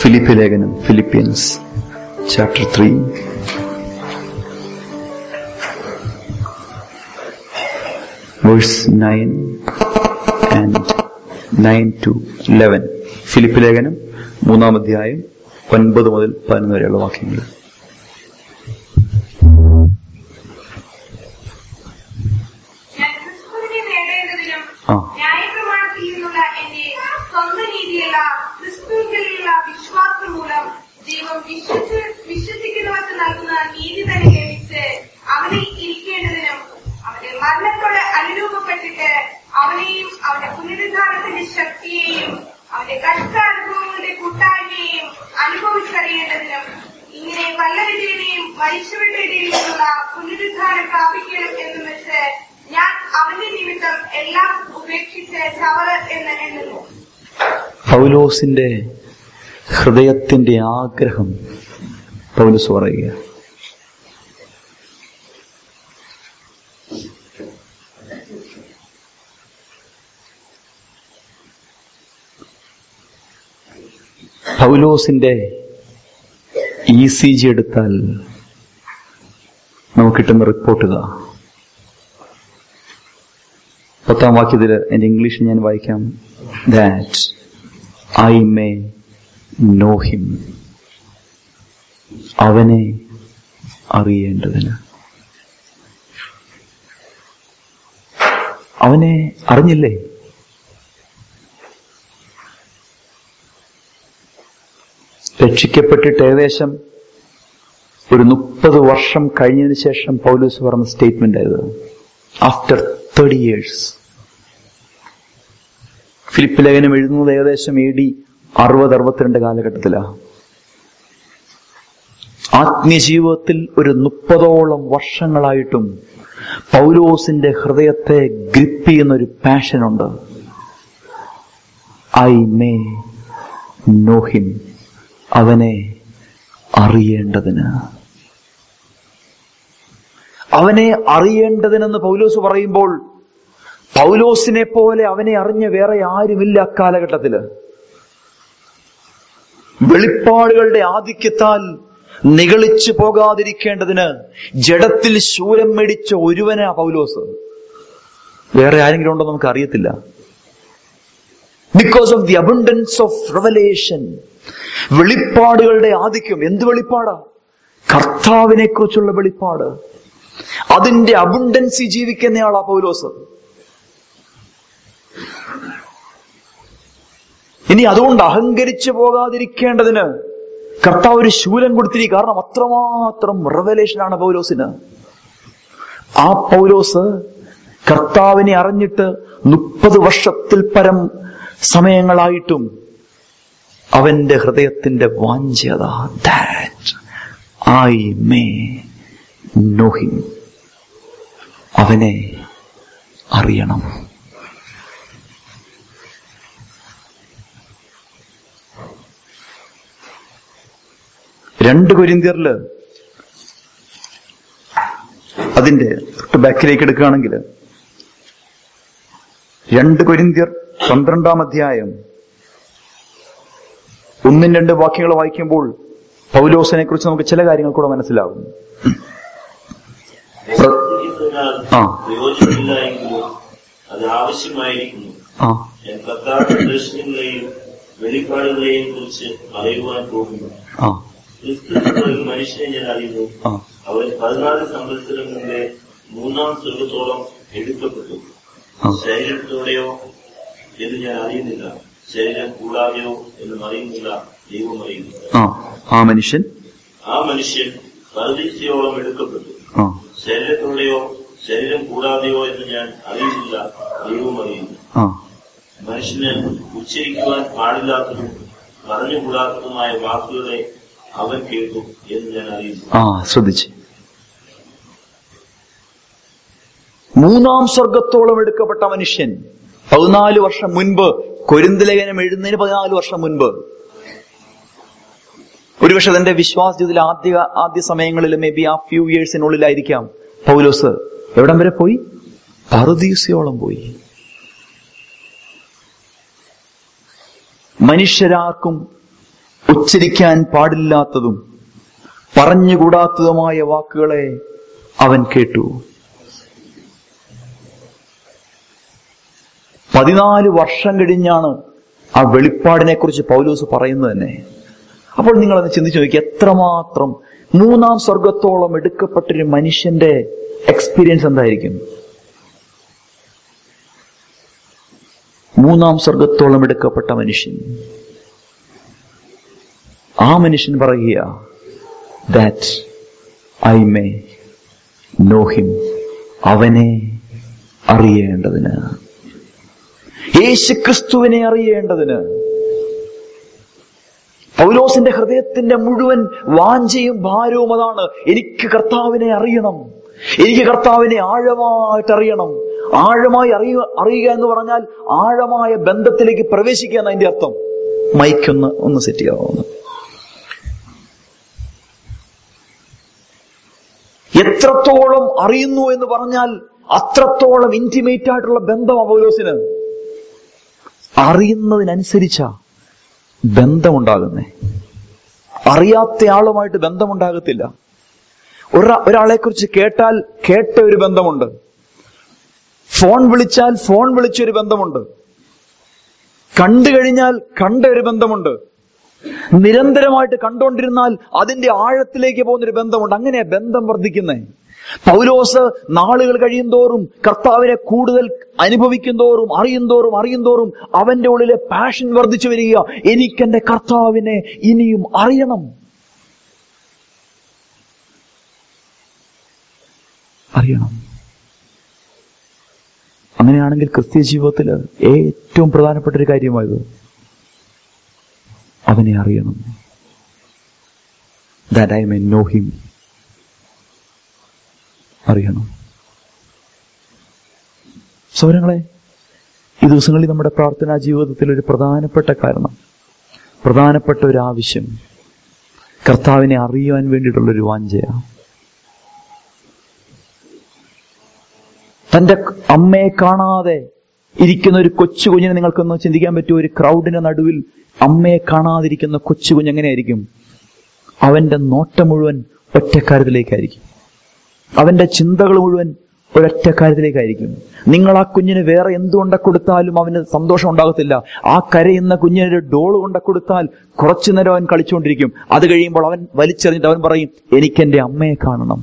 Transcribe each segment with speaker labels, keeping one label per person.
Speaker 1: Philip ലേഖനം Philippians chapter three verse nine and nine to eleven Philip ലേഖനം മൂന്നാം അധ്യായം ഒൻപത് മുതൽ പതിനൊന്ന് വരെയുള്ള വാക്യങ്ങൾ
Speaker 2: ഞാൻ ക്രിസ്തുവിനെ നേടേണ്ടതിനും
Speaker 1: ആ.
Speaker 2: ന്യായപ്രമാണത്തിൽ നിന്നുള്ള എന്റെ സ്വന്തം രീതിയല്ല ക്രിസ്തുവിലുള്ള വിശ്വാസം മൂലം ദൈവം വിശ്വസിച്ച് വിശ്വസിക്കുന്നവർക്ക് നൽകുന്ന നീതി തന്നെ ലഭിച്ച് അവനിൽ ഇരിക്കേണ്ടതിനും അവന്റെ മരണത്തോട് അനുരൂപപ്പെട്ടിട്ട് അവനെയും അവന്റെ പുനരുദ്ധാരണത്തിന്റെ ശക്തിയെയും അവന്റെ കഷ്ടാനുഭവങ്ങളുടെ കൂട്ടായ്മയെയും അനുഭവിച്ചറിയേണ്ടതിനും ഇങ്ങനെ വല്ലവരുടെയും മരിച്ചവരുടെ ഇടയിൽ നിന്നുള്ള പുനരുദ്ധാനം പ്രാപിക്കണം എന്ന് വെച്ച് ഞാൻ അവന്റെ നിമിത്തം എല്ലാം ഉപേക്ഷിച്ച് ചവറ് എന്ന് എണ്ണുന്നു
Speaker 1: പൗലോസിന്റെ ഹൃദയത്തിന്റെ ആഗ്രഹം പൗലോസ് പറയുക പൗലോസിന്റെ ഇ സി ജി എടുത്താൽ നമുക്ക് കിട്ടുന്ന റിപ്പോർട്ട് ഇതാ പത്താം വാക്യത്തിൽ എന്റെ ഇംഗ്ലീഷ് ഞാൻ വായിക്കാം that I may know him അവനെ അറിയേണ്ടതിന് അവനെ അറിഞ്ഞില്ലേ രക്ഷിക്കപ്പെട്ടിട്ട് ഏകദേശം ഒരു മുപ്പത് വർഷം കഴിഞ്ഞതിന് ശേഷം പൗലൂസ് പറഞ്ഞ സ്റ്റേറ്റ്മെന്റ് ആയത് ആഫ്റ്റർ തേർട്ടി ഇയേഴ്സ് ഫിലിപ്പ് ലേഖനം എഴുതുന്നത് ഏകദേശം എ ഡി അറുപത് അറുപത്തിരണ്ട് കാലഘട്ടത്തിലാണ് ആത്മീയജീവിതത്തിൽ ഒരു മുപ്പതോളം വർഷങ്ങളായിട്ടും പൗലോസിന്റെ ഹൃദയത്തെ ഗ്രിപ്പ് ചെയ്യുന്ന ഒരു പാഷനുണ്ട് ഐ മേ നോ ഹിം അവനെ അറിയേണ്ടതിന് അവനെ അറിയേണ്ടതിനെന്ന് പൗലോസ് പറയുമ്പോൾ പൗലോസിനെ പോലെ അവനെ അറിഞ്ഞ വേറെ ആരുമില്ല അക്കാലഘട്ടത്തില് വെളിപ്പാടുകളുടെ ആധിക്യത്താൽ നിഗളിച്ചു പോകാതിരിക്കേണ്ടതിന് ജഡത്തിൽ ശൂലം മേടിച്ച ഒരുവനാ പൗലോസ് വേറെ ആരെങ്കിലും ഉണ്ടോ നമുക്ക് അറിയത്തില്ല because of the abundance of revelation വെളിപ്പാടുകളുടെ ആധിക്യം എന്ത് വെളിപ്പാടാ കർത്താവിനെ കുറിച്ചുള്ള വെളിപ്പാട് അതിന്റെ അബുണ്ടൻസി ജീവിക്കുന്നയാളാ പൗലോസ് ഇനി അതുകൊണ്ട് അഹങ്കരിച്ചു പോകാതിരിക്കേണ്ടതിന് കർത്താവ് ഒരു ശൂലം കൊടുത്തിരിക്കും കാരണം അത്രമാത്രം റെവലേഷനാണ് പൗലോസിന് ആ പൗലോസ് കർത്താവിനെ അറിഞ്ഞിട്ട് മുപ്പത് വർഷത്തിൽ പരം സമയങ്ങളായിട്ടും അവന്റെ ഹൃദയത്തിന്റെ വാഞ്ചത that I may know him അവനെ അറിയണം രണ്ട് കൊരിന്തിയറില് അതിന്റെ തൊട്ട് ബാക്കിലേക്ക് എടുക്കുകയാണെങ്കിൽ രണ്ട് കൊരിന്തിയർ പന്ത്രണ്ടാം അധ്യായം ഒന്നും രണ്ട് വാക്യങ്ങൾ വായിക്കുമ്പോൾ പൗലോസിനെ കുറിച്ച് നമുക്ക് ചില കാര്യങ്ങൾ കൂടെ മനസ്സിലാകും
Speaker 3: പ്രവർത്തിക്കുന്നതിനാൽ
Speaker 1: ആ.
Speaker 3: പ്രയോജനമില്ല എങ്കിലും അത് ആവശ്യമായിരിക്കുന്നു
Speaker 1: ആ
Speaker 3: ഞാൻ കർത്താവിന്റെ ദർശനങ്ങളെയും വെളിപ്പാടുകളെയും കുറിച്ച് അറിയുവാൻ പോകുന്നു
Speaker 1: ആ
Speaker 3: ക്രിസ്തു എന്ന ഒരു മനുഷ്യനെ ഞാൻ അറിയുന്നു
Speaker 1: ആ
Speaker 3: അവൻ പതിനാല് സംവത്സരം മുമ്പേ മൂന്നാം സ്വർഗത്തോളം എടുക്കപ്പെട്ടു
Speaker 1: ആ
Speaker 3: ശരീരത്തോടെയോ എന്ന് ഞാൻ അറിയുന്നില്ല ശരീരം കൂടാതെയോ എന്നും അറിയുന്നില്ല ദൈവം അറിയുന്നു
Speaker 1: ആ ആ മനുഷ്യൻ
Speaker 3: ആ മനുഷ്യൻ പരദീസയോളം എടുക്കപ്പെട്ടു
Speaker 1: ആ
Speaker 3: ശരീരത്തോടെയോ ശരീരം കൂടാതെയോ എന്ന് ഞാൻ അറിയുന്നില്ല ദൈവം അറിയുന്നു
Speaker 1: ആ
Speaker 3: മനുഷ്യന് ഉച്ചരിക്കുവാൻ പാടില്ലാത്തതും പറഞ്ഞുകൂടാത്തതുമായ വാക്കുകളെ അവൻ കേട്ടു എന്ന് ഞാൻ അറിയുന്നു
Speaker 1: ആ ശ്രദ്ധിച്ച് മൂന്നാം സ്വർഗത്തോളം എടുക്കപ്പെട്ട മനുഷ്യൻ പതിനാല് വർഷം മുൻപ് കൊരിന്തലേഖനം എഴുതുന്നതിന് പതിനാല് വർഷം മുൻപ് ഒരുപക്ഷെ തന്റെ വിശ്വാസ ജീവിതത്തിൽ ആദ്യ ആദ്യ സമയങ്ങളിൽ മേ ബി ആ ഫ്യൂ ഇയേഴ്സിനുള്ളിലായിരിക്കാം പൗലോസ് എവിടം വരെ പോയി പറുദീസയോളം പോയി മനുഷ്യരാർക്കും ഉച്ചരിക്കാൻ പാടില്ലാത്തതും പറഞ്ഞുകൂടാത്തതുമായ വാക്കുകളെ അവൻ കേട്ടു പതിനാല് വർഷം കഴിഞ്ഞാണ് ആ വെളിപ്പാടിനെ കുറിച്ച് പൗലോസ് പറയുന്നത് തന്നെ അപ്പോൾ നിങ്ങൾ അത് ചിന്തിച്ചു നോക്കി എത്രമാത്രം മൂന്നാം സ്വർഗത്തോളം എടുക്കപ്പെട്ടൊരു മനുഷ്യന്റെ എക്സ്പീരിയൻസ് എന്തായിരിക്കും മൂന്നാം സ്വർഗത്തോളം എടുക്കപ്പെട്ട മനുഷ്യൻ ആ മനുഷ്യൻ പറയുക that I may know him അവനെ അറിയേണ്ടതിന് യേശുക്രിസ്തുവിനെ അറിയേണ്ടതിന് പൗലോസിന്റെ ഹൃദയത്തിന്റെ മുഴുവൻ വാഞ്ചയും ഭാരവും അതാണ് എനിക്ക് കർത്താവിനെ അറിയണം എനിക്ക് കർത്താവിനെ ആഴമായിട്ട് അറിയണം ആഴമായി അറിയുക അറിയുക എന്ന് പറഞ്ഞാൽ ആഴമായ ബന്ധത്തിലേക്ക് പ്രവേശിക്കുക എന്നതിന്റെ അർത്ഥം മൈക്കൊന്ന് ഒന്ന് സെറ്റ് ചെയ്യാവുന്നു എത്രത്തോളം അറിയുന്നു എന്ന് പറഞ്ഞാൽ അത്രത്തോളം ഇന്റിമേറ്റ് ആയിട്ടുള്ള ബന്ധമാണ് പൗലോസിന് അറിയുന്നതിനനുസരിച്ചാ ബന്ധമുണ്ടാകുന്നേ അറിയാത്ത ആളുമായിട്ട് ബന്ധമുണ്ടാകത്തില്ല ഒരാ ഒരാളെ കുറിച്ച് കേട്ടാൽ കേട്ട ഒരു ബന്ധമുണ്ട് ഫോൺ വിളിച്ചാൽ ഫോൺ വിളിച്ചൊരു ബന്ധമുണ്ട് കണ്ടു കഴിഞ്ഞാൽ കണ്ട ഒരു ബന്ധമുണ്ട് നിരന്തരമായിട്ട് കണ്ടുകൊണ്ടിരുന്നാൽ അതിന്റെ ആഴത്തിലേക്ക് പോകുന്നൊരു ബന്ധമുണ്ട് അങ്ങനെയാ ബന്ധം വർദ്ധിക്കുന്നേ പൗലോസ് നാളുകൾ കഴിയുന്തോറും കർത്താവിനെ കൂടുതൽ അനുഭവിക്കും തോറും അറിയും തോറും അറിയും തോറും അവന്റെ ഉള്ളിലെ പാഷൻ വർദ്ധിച്ചു വരിക എനിക്കെന്റെ കർത്താവിനെ ഇനിയും അറിയണം അറിയണം അങ്ങനെയാണെങ്കിൽ ക്രിസ്ത്യ ജീവിതത്തിൽ ഏറ്റവും പ്രധാനപ്പെട്ട ഒരു കാര്യമായത് അവനെ അറിയണം that I may know him അറിയണം സൗരങ്ങളെ ഈ ദിവസങ്ങളിൽ നമ്മുടെ പ്രാർത്ഥനാ ജീവിതത്തിൽ ഒരു പ്രധാനപ്പെട്ട കാരണം പ്രധാനപ്പെട്ട ഒരു ആവശ്യം കർത്താവിനെ അറിയുവാൻ വേണ്ടിയിട്ടുള്ള ഒരു വാഞ്ചയാണ് തന്റെ അമ്മയെ കാണാതെ ഇരിക്കുന്ന ഒരു കൊച്ചു കുഞ്ഞിനെ നിങ്ങൾക്കൊന്ന് ചിന്തിക്കാൻ പറ്റുമോ ഒരു ക്രൗഡിന്റെ നടുവിൽ അമ്മയെ കാണാതിരിക്കുന്ന കൊച്ചു കുഞ്ഞ് എങ്ങനെയായിരിക്കും അവന്റെ നോട്ടം മുഴുവൻ ഒറ്റക്കാര്യത്തിലേക്കായിരിക്കും അവന്റെ ചിന്തകൾ മുഴുവൻ ഒരൊറ്റ കാര്യത്തിലേക്കായിരിക്കും നിങ്ങൾ ആ കുഞ്ഞിന് വേറെ എന്തുകൊണ്ട കൊടുത്താലും അവന് സന്തോഷം ഉണ്ടാകത്തില്ല ആ കരയുന്ന കുഞ്ഞിന് ഒരു ഡോൾ കൊണ്ട കൊടുത്താൽ കുറച്ചു നേരം അവൻ കളിച്ചുകൊണ്ടിരിക്കും അത് കഴിയുമ്പോൾ അവൻ വലിച്ചെറിഞ്ഞിട്ട് അവൻ പറയും എനിക്കെന്റെ അമ്മയെ കാണണം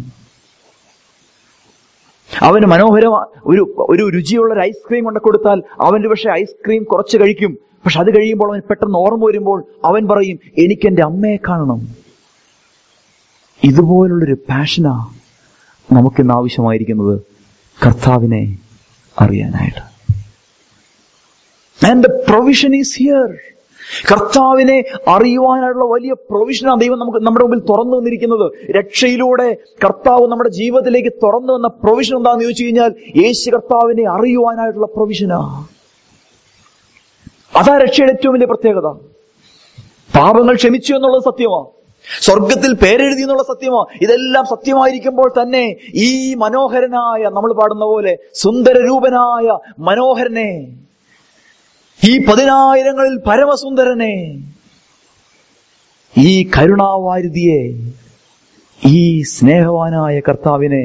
Speaker 1: അവന് മനോഹരമായ ഒരു ഒരു രുചിയുള്ള ഒരു ഐസ്ക്രീം കൊണ്ട് കൊടുത്താൽ അവന് പക്ഷെ ഐസ്ക്രീം കുറച്ച് കഴിക്കും പക്ഷെ അത് കഴിയുമ്പോൾ അവൻ പെട്ടെന്ന് ഓർമ്മ വരുമ്പോൾ അവൻ പറയും എനിക്കെന്റെ അമ്മയെ കാണണം ഇതുപോലുള്ളൊരു പാഷനാ നമുക്കിന്ന് ആവശ്യമായിരിക്കുന്നത് കർത്താവിനെ അറിയാനായിട്ട് and the provision is here കർത്താവിനെ അറിയുവാനായിട്ടുള്ള വലിയ പ്രൊവിഷനാണ് ദൈവം നമുക്ക് നമ്മുടെ മുമ്പിൽ തുറന്നു വന്നിരിക്കുന്നത് രക്ഷയിലൂടെ കർത്താവ് നമ്മുടെ ജീവിതത്തിലേക്ക് തുറന്നു വന്ന പ്രൊവിഷൻ എന്താണെന്ന് ചോദിച്ചു കഴിഞ്ഞാൽ യേശു കർത്താവിനെ അറിയുവാനായിട്ടുള്ള പ്രൊവിഷനാ അതാ രക്ഷയുടെ ഏറ്റവും വലിയ പ്രത്യേകത പാപങ്ങൾ ക്ഷമിച്ചു എന്നുള്ളത് സത്യമാണ് സ്വർഗത്തിൽ പേരെഴുതി എന്നുള്ള സത്യമോ ഇതെല്ലാം സത്യമായിരിക്കുമ്പോൾ തന്നെ ഈ മനോഹരനായ നമ്മൾ പാടുന്ന പോലെ സുന്ദരരൂപനായ മനോഹരനെ ഈ പതിനായിരങ്ങളിൽ പരമസുന്ദരനെ ഈ കരുണാവാരുതിയെ ഈ സ്നേഹവാനായ കർത്താവിനെ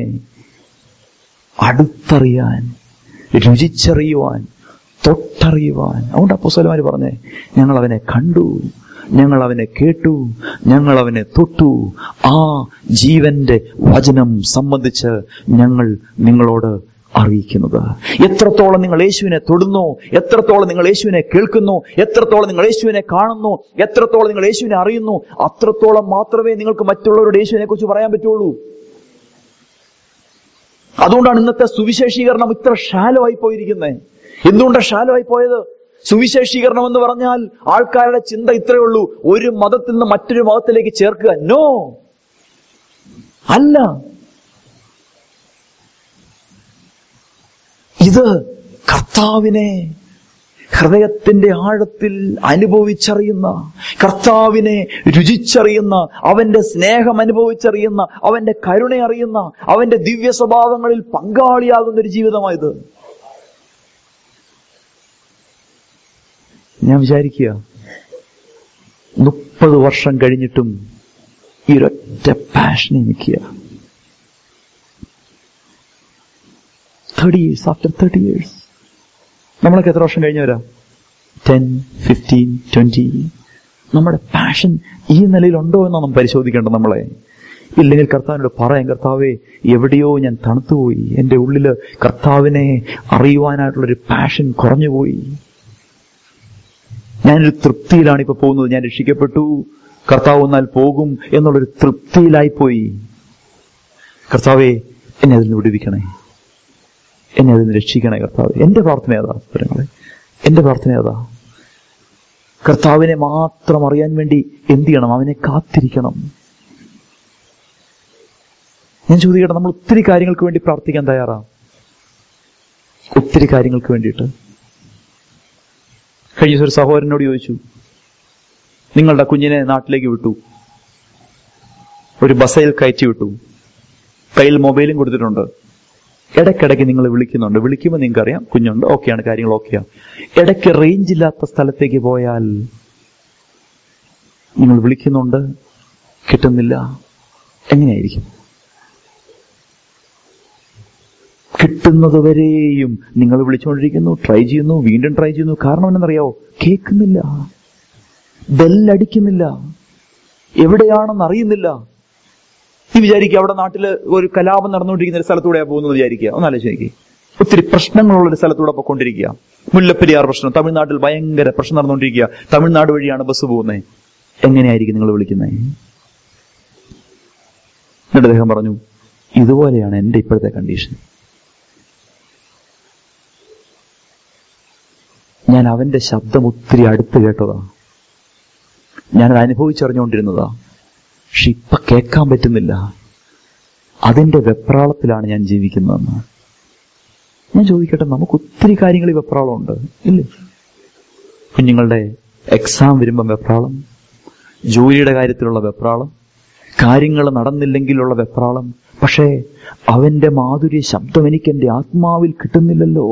Speaker 1: അടുത്തറിയാൻ രുചിച്ചറിയുവാൻ തൊട്ടറിയുവാൻ അതുകൊണ്ട് അപ്പോസ്വലമാര് പറഞ്ഞേ ഞങ്ങൾ അവനെ കണ്ടു ഞങ്ങൾ അവനെ കേട്ടു ഞങ്ങൾ അവനെ തൊട്ടു ആ ജീവന്റെ വചനം സംബന്ധിച്ച് ഞങ്ങൾ നിങ്ങളോട് അറിയിക്കുന്നത് എത്രത്തോളം നിങ്ങൾ യേശുവിനെ തൊടുന്നു എത്രത്തോളം നിങ്ങൾ യേശുവിനെ കേൾക്കുന്നു എത്രത്തോളം നിങ്ങൾ യേശുവിനെ കാണുന്നു എത്രത്തോളം നിങ്ങൾ യേശുവിനെ അറിയുന്നു അത്രത്തോളം മാത്രമേ നിങ്ങൾക്ക് മറ്റുള്ളവരുടെ യേശുവിനെ കുറിച്ച് പറയാൻ പറ്റുള്ളൂ അതുകൊണ്ടാണ് ഇന്നത്തെ സുവിശേഷീകരണം ഇത്ര ഷാലോ ആയി പോയിരിക്കുന്നത് എന്തുകൊണ്ടാണ് ഷാലോ ആയി പോയത് സുവിശേഷീകരണം എന്ന് പറഞ്ഞാൽ ആൾക്കാരുടെ ചിന്ത ഇത്രയേ ഉള്ളൂ ഒരു മതത്തിൽ നിന്ന് മറ്റൊരു മതത്തിലേക്ക് ചേർക്കുക നോ അല്ല ഇത് കർത്താവിനെ ഹൃദയത്തിന്റെ ആഴത്തിൽ അനുഭവിച്ചറിയുന്ന കർത്താവിനെ രുചിച്ചറിയുന്ന അവന്റെ സ്നേഹം അനുഭവിച്ചറിയുന്ന അവന്റെ കരുണ അറിയുന്ന അവന്റെ ദിവ്യ സ്വഭാവങ്ങളിൽ പങ്കാളിയാകുന്ന ഒരു ജീവിതമായത് ഞാൻ വിചാരിക്കുക മുപ്പത് വർഷം കഴിഞ്ഞിട്ടും ഈ ഒരൊറ്റ പാഷനിൽ നിൽക്കുക thirty years after thirty years നമ്മളൊക്കെ എത്ര വർഷം കഴിഞ്ഞവരാ ടെൻ ഫിഫ്റ്റീൻ ട്വന്റി നമ്മുടെ പാഷൻ ഈ നിലയിലുണ്ടോ എന്നാണ് നാം പരിശോധിക്കേണ്ടത് നമ്മളെ ഇല്ലെങ്കിൽ കർത്താവിനോട് പറയാം കർത്താവെ എവിടെയോ ഞാൻ തണുത്തുപോയി എന്റെ ഉള്ളില് കർത്താവിനെ അറിയുവാനായിട്ടുള്ളൊരു പാഷൻ കുറഞ്ഞുപോയി ഞാനൊരു തൃപ്തിയിലാണ് ഇപ്പൊ പോകുന്നത് ഞാൻ രക്ഷിക്കപ്പെട്ടു കർത്താവ് വന്നാൽ പോകും എന്നുള്ളൊരു തൃപ്തിയിലായിപ്പോയി കർത്താവെ എന്നെ അതിൽ നിന്ന് വിടുവിക്കണേ എന്നെ അതിൽ നിന്ന് രക്ഷിക്കണേ കർത്താവ് എന്റെ പ്രാർത്ഥന ഏതാ സ്വരങ്ങളെ എന്റെ പ്രാർത്ഥന ഏതാ കർത്താവിനെ മാത്രം അറിയാൻ വേണ്ടി എന്ത് ചെയ്യണം അവനെ കാത്തിരിക്കണം ഞാൻ ചോദിക്കട്ടെ നമ്മൾ ഒത്തിരി കാര്യങ്ങൾക്ക് വേണ്ടി പ്രാർത്ഥിക്കാൻ തയ്യാറാ ഒത്തിരി കാര്യങ്ങൾക്ക് വേണ്ടിയിട്ട് കഴിഞ്ഞ ദിവസം ഒരു സഹോദരനോട് ചോദിച്ചു നിങ്ങളുടെ കുഞ്ഞിനെ നാട്ടിലേക്ക് വിട്ടു ഒരു ബസയിൽ കയറ്റി വിട്ടു കയ്യിൽ മൊബൈലും കൊടുത്തിട്ടുണ്ട് ഇടയ്ക്കിടയ്ക്ക് നിങ്ങൾ വിളിക്കുന്നുണ്ട് വിളിക്കുമ്പോൾ നിങ്ങൾക്ക് അറിയാം കുഞ്ഞുണ്ട് ഓക്കെയാണ് കാര്യങ്ങൾ ഓക്കെയാണ് ഇടയ്ക്ക് റേഞ്ച് ഇല്ലാത്ത സ്ഥലത്തേക്ക് പോയാൽ നിങ്ങൾ വിളിക്കുന്നുണ്ട് കിട്ടുന്നില്ല എങ്ങനെയായിരിക്കും കിട്ടുന്നതുവരെയും നിങ്ങൾ വിളിച്ചുകൊണ്ടിരിക്കുന്നു ട്രൈ ചെയ്യുന്നു വീണ്ടും ട്രൈ ചെയ്യുന്നു കാരണം എന്നറിയാവോ കേൾക്കുന്നില്ല ബെല്ലടിക്കുന്നില്ല എവിടെയാണെന്ന് അറിയുന്നില്ല നീ വിചാരിക്കുക അവിടെ നാട്ടില് ഒരു കലാപം നടന്നുകൊണ്ടിരിക്കുന്ന ഒരു സ്ഥലത്തൂടെയാ പോകുന്നത് വിചാരിക്കുക ഒന്ന് ആലോചിക്കുക ഒത്തിരി പ്രശ്നങ്ങളുള്ള ഒരു സ്ഥലത്തൂടെ പൊക്കൊണ്ടിരിക്കുക മുല്ലപ്പെരിയാർ പ്രശ്നം തമിഴ്നാട്ടിൽ ഭയങ്കര പ്രശ്നം നടന്നുകൊണ്ടിരിക്കുക തമിഴ്നാട് വഴിയാണ് ബസ് പോകുന്നത് എങ്ങനെയായിരിക്കും നിങ്ങൾ വിളിക്കുന്നത് എന്നിട്ട് അദ്ദേഹം പറഞ്ഞു ഇതുപോലെയാണ് എന്റെ ഇപ്പോഴത്തെ കണ്ടീഷൻ ഞാൻ അവന്റെ ശബ്ദം ഒത്തിരി അടുത്ത് കേട്ടതാ ഞാനത് അനുഭവിച്ചറിഞ്ഞുകൊണ്ടിരുന്നതാ പക്ഷെ ഇപ്പൊ കേൾക്കാൻ പറ്റുന്നില്ല അതിന്റെ വെപ്രാളത്തിലാണ് ഞാൻ ജീവിക്കുന്നതെന്ന് ഞാൻ ചോദിക്കട്ടെ നമുക്ക് ഒത്തിരി കാര്യങ്ങളിൽ വെപ്രാളമുണ്ട് ഇല്ലേ കുഞ്ഞുങ്ങളുടെ എക്സാം വരുമ്പം വെപ്രാളം ജോലിയുടെ കാര്യത്തിലുള്ള വെപ്രാളം കാര്യങ്ങൾ നടന്നില്ലെങ്കിലുള്ള വെപ്രാളം പക്ഷേ അവന്റെ മാധുര്യ ശബ്ദം എനിക്ക് എന്റെ ആത്മാവിൽ കിട്ടുന്നില്ലല്ലോ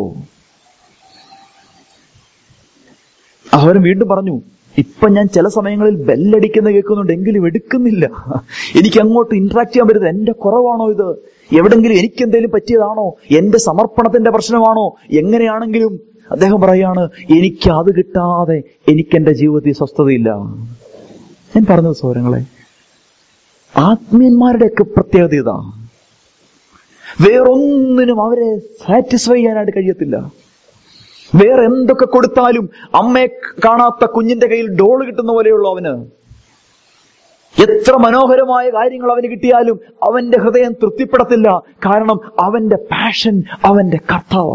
Speaker 1: അവൻ വീണ്ടും പറഞ്ഞു ഇപ്പൊ ഞാൻ ചില സമയങ്ങളിൽ ബെല്ലടിക്കുന്ന കേൾക്കുന്നുണ്ട് എങ്കിലും എടുക്കുന്നില്ല എനിക്ക് അങ്ങോട്ട് ഇന്ററാക്ട് ചെയ്യാൻ പറ്റുന്നത് എന്റെ കുറവാണോ ഇത് എവിടെങ്കിലും എനിക്ക് എന്തെങ്കിലും പറ്റിയതാണോ എന്റെ സമർപ്പണത്തിന്റെ പ്രശ്നമാണോ എങ്ങനെയാണെങ്കിലും അദ്ദേഹം പറയാണ് എനിക്ക് അത് കിട്ടാതെ എനിക്ക് എന്റെ ജീവിതത്തിൽ സ്വസ്ഥതയില്ല ഞാൻ പറഞ്ഞത് സൗരങ്ങളെ ആത്മീയന്മാരുടെയൊക്കെ പ്രത്യേകത ഇതാ വേറൊന്നിനും അവരെ സാറ്റിസ്ഫൈ ചെയ്യാനായിട്ട് കഴിയത്തില്ല വേറെ എന്തൊക്കെ കൊടുത്താലും അമ്മയെ കാണാത്ത കുഞ്ഞിന്റെ കയ്യിൽ ഡോള് കിട്ടുന്ന പോലെയുള്ള അവന് എത്ര മനോഹരമായ കാര്യങ്ങൾ അവന് കിട്ടിയാലും അവന്റെ ഹൃദയം തൃപ്തിപ്പെടത്തില്ല കാരണം അവന്റെ പാഷൻ അവന്റെ കർത്താവ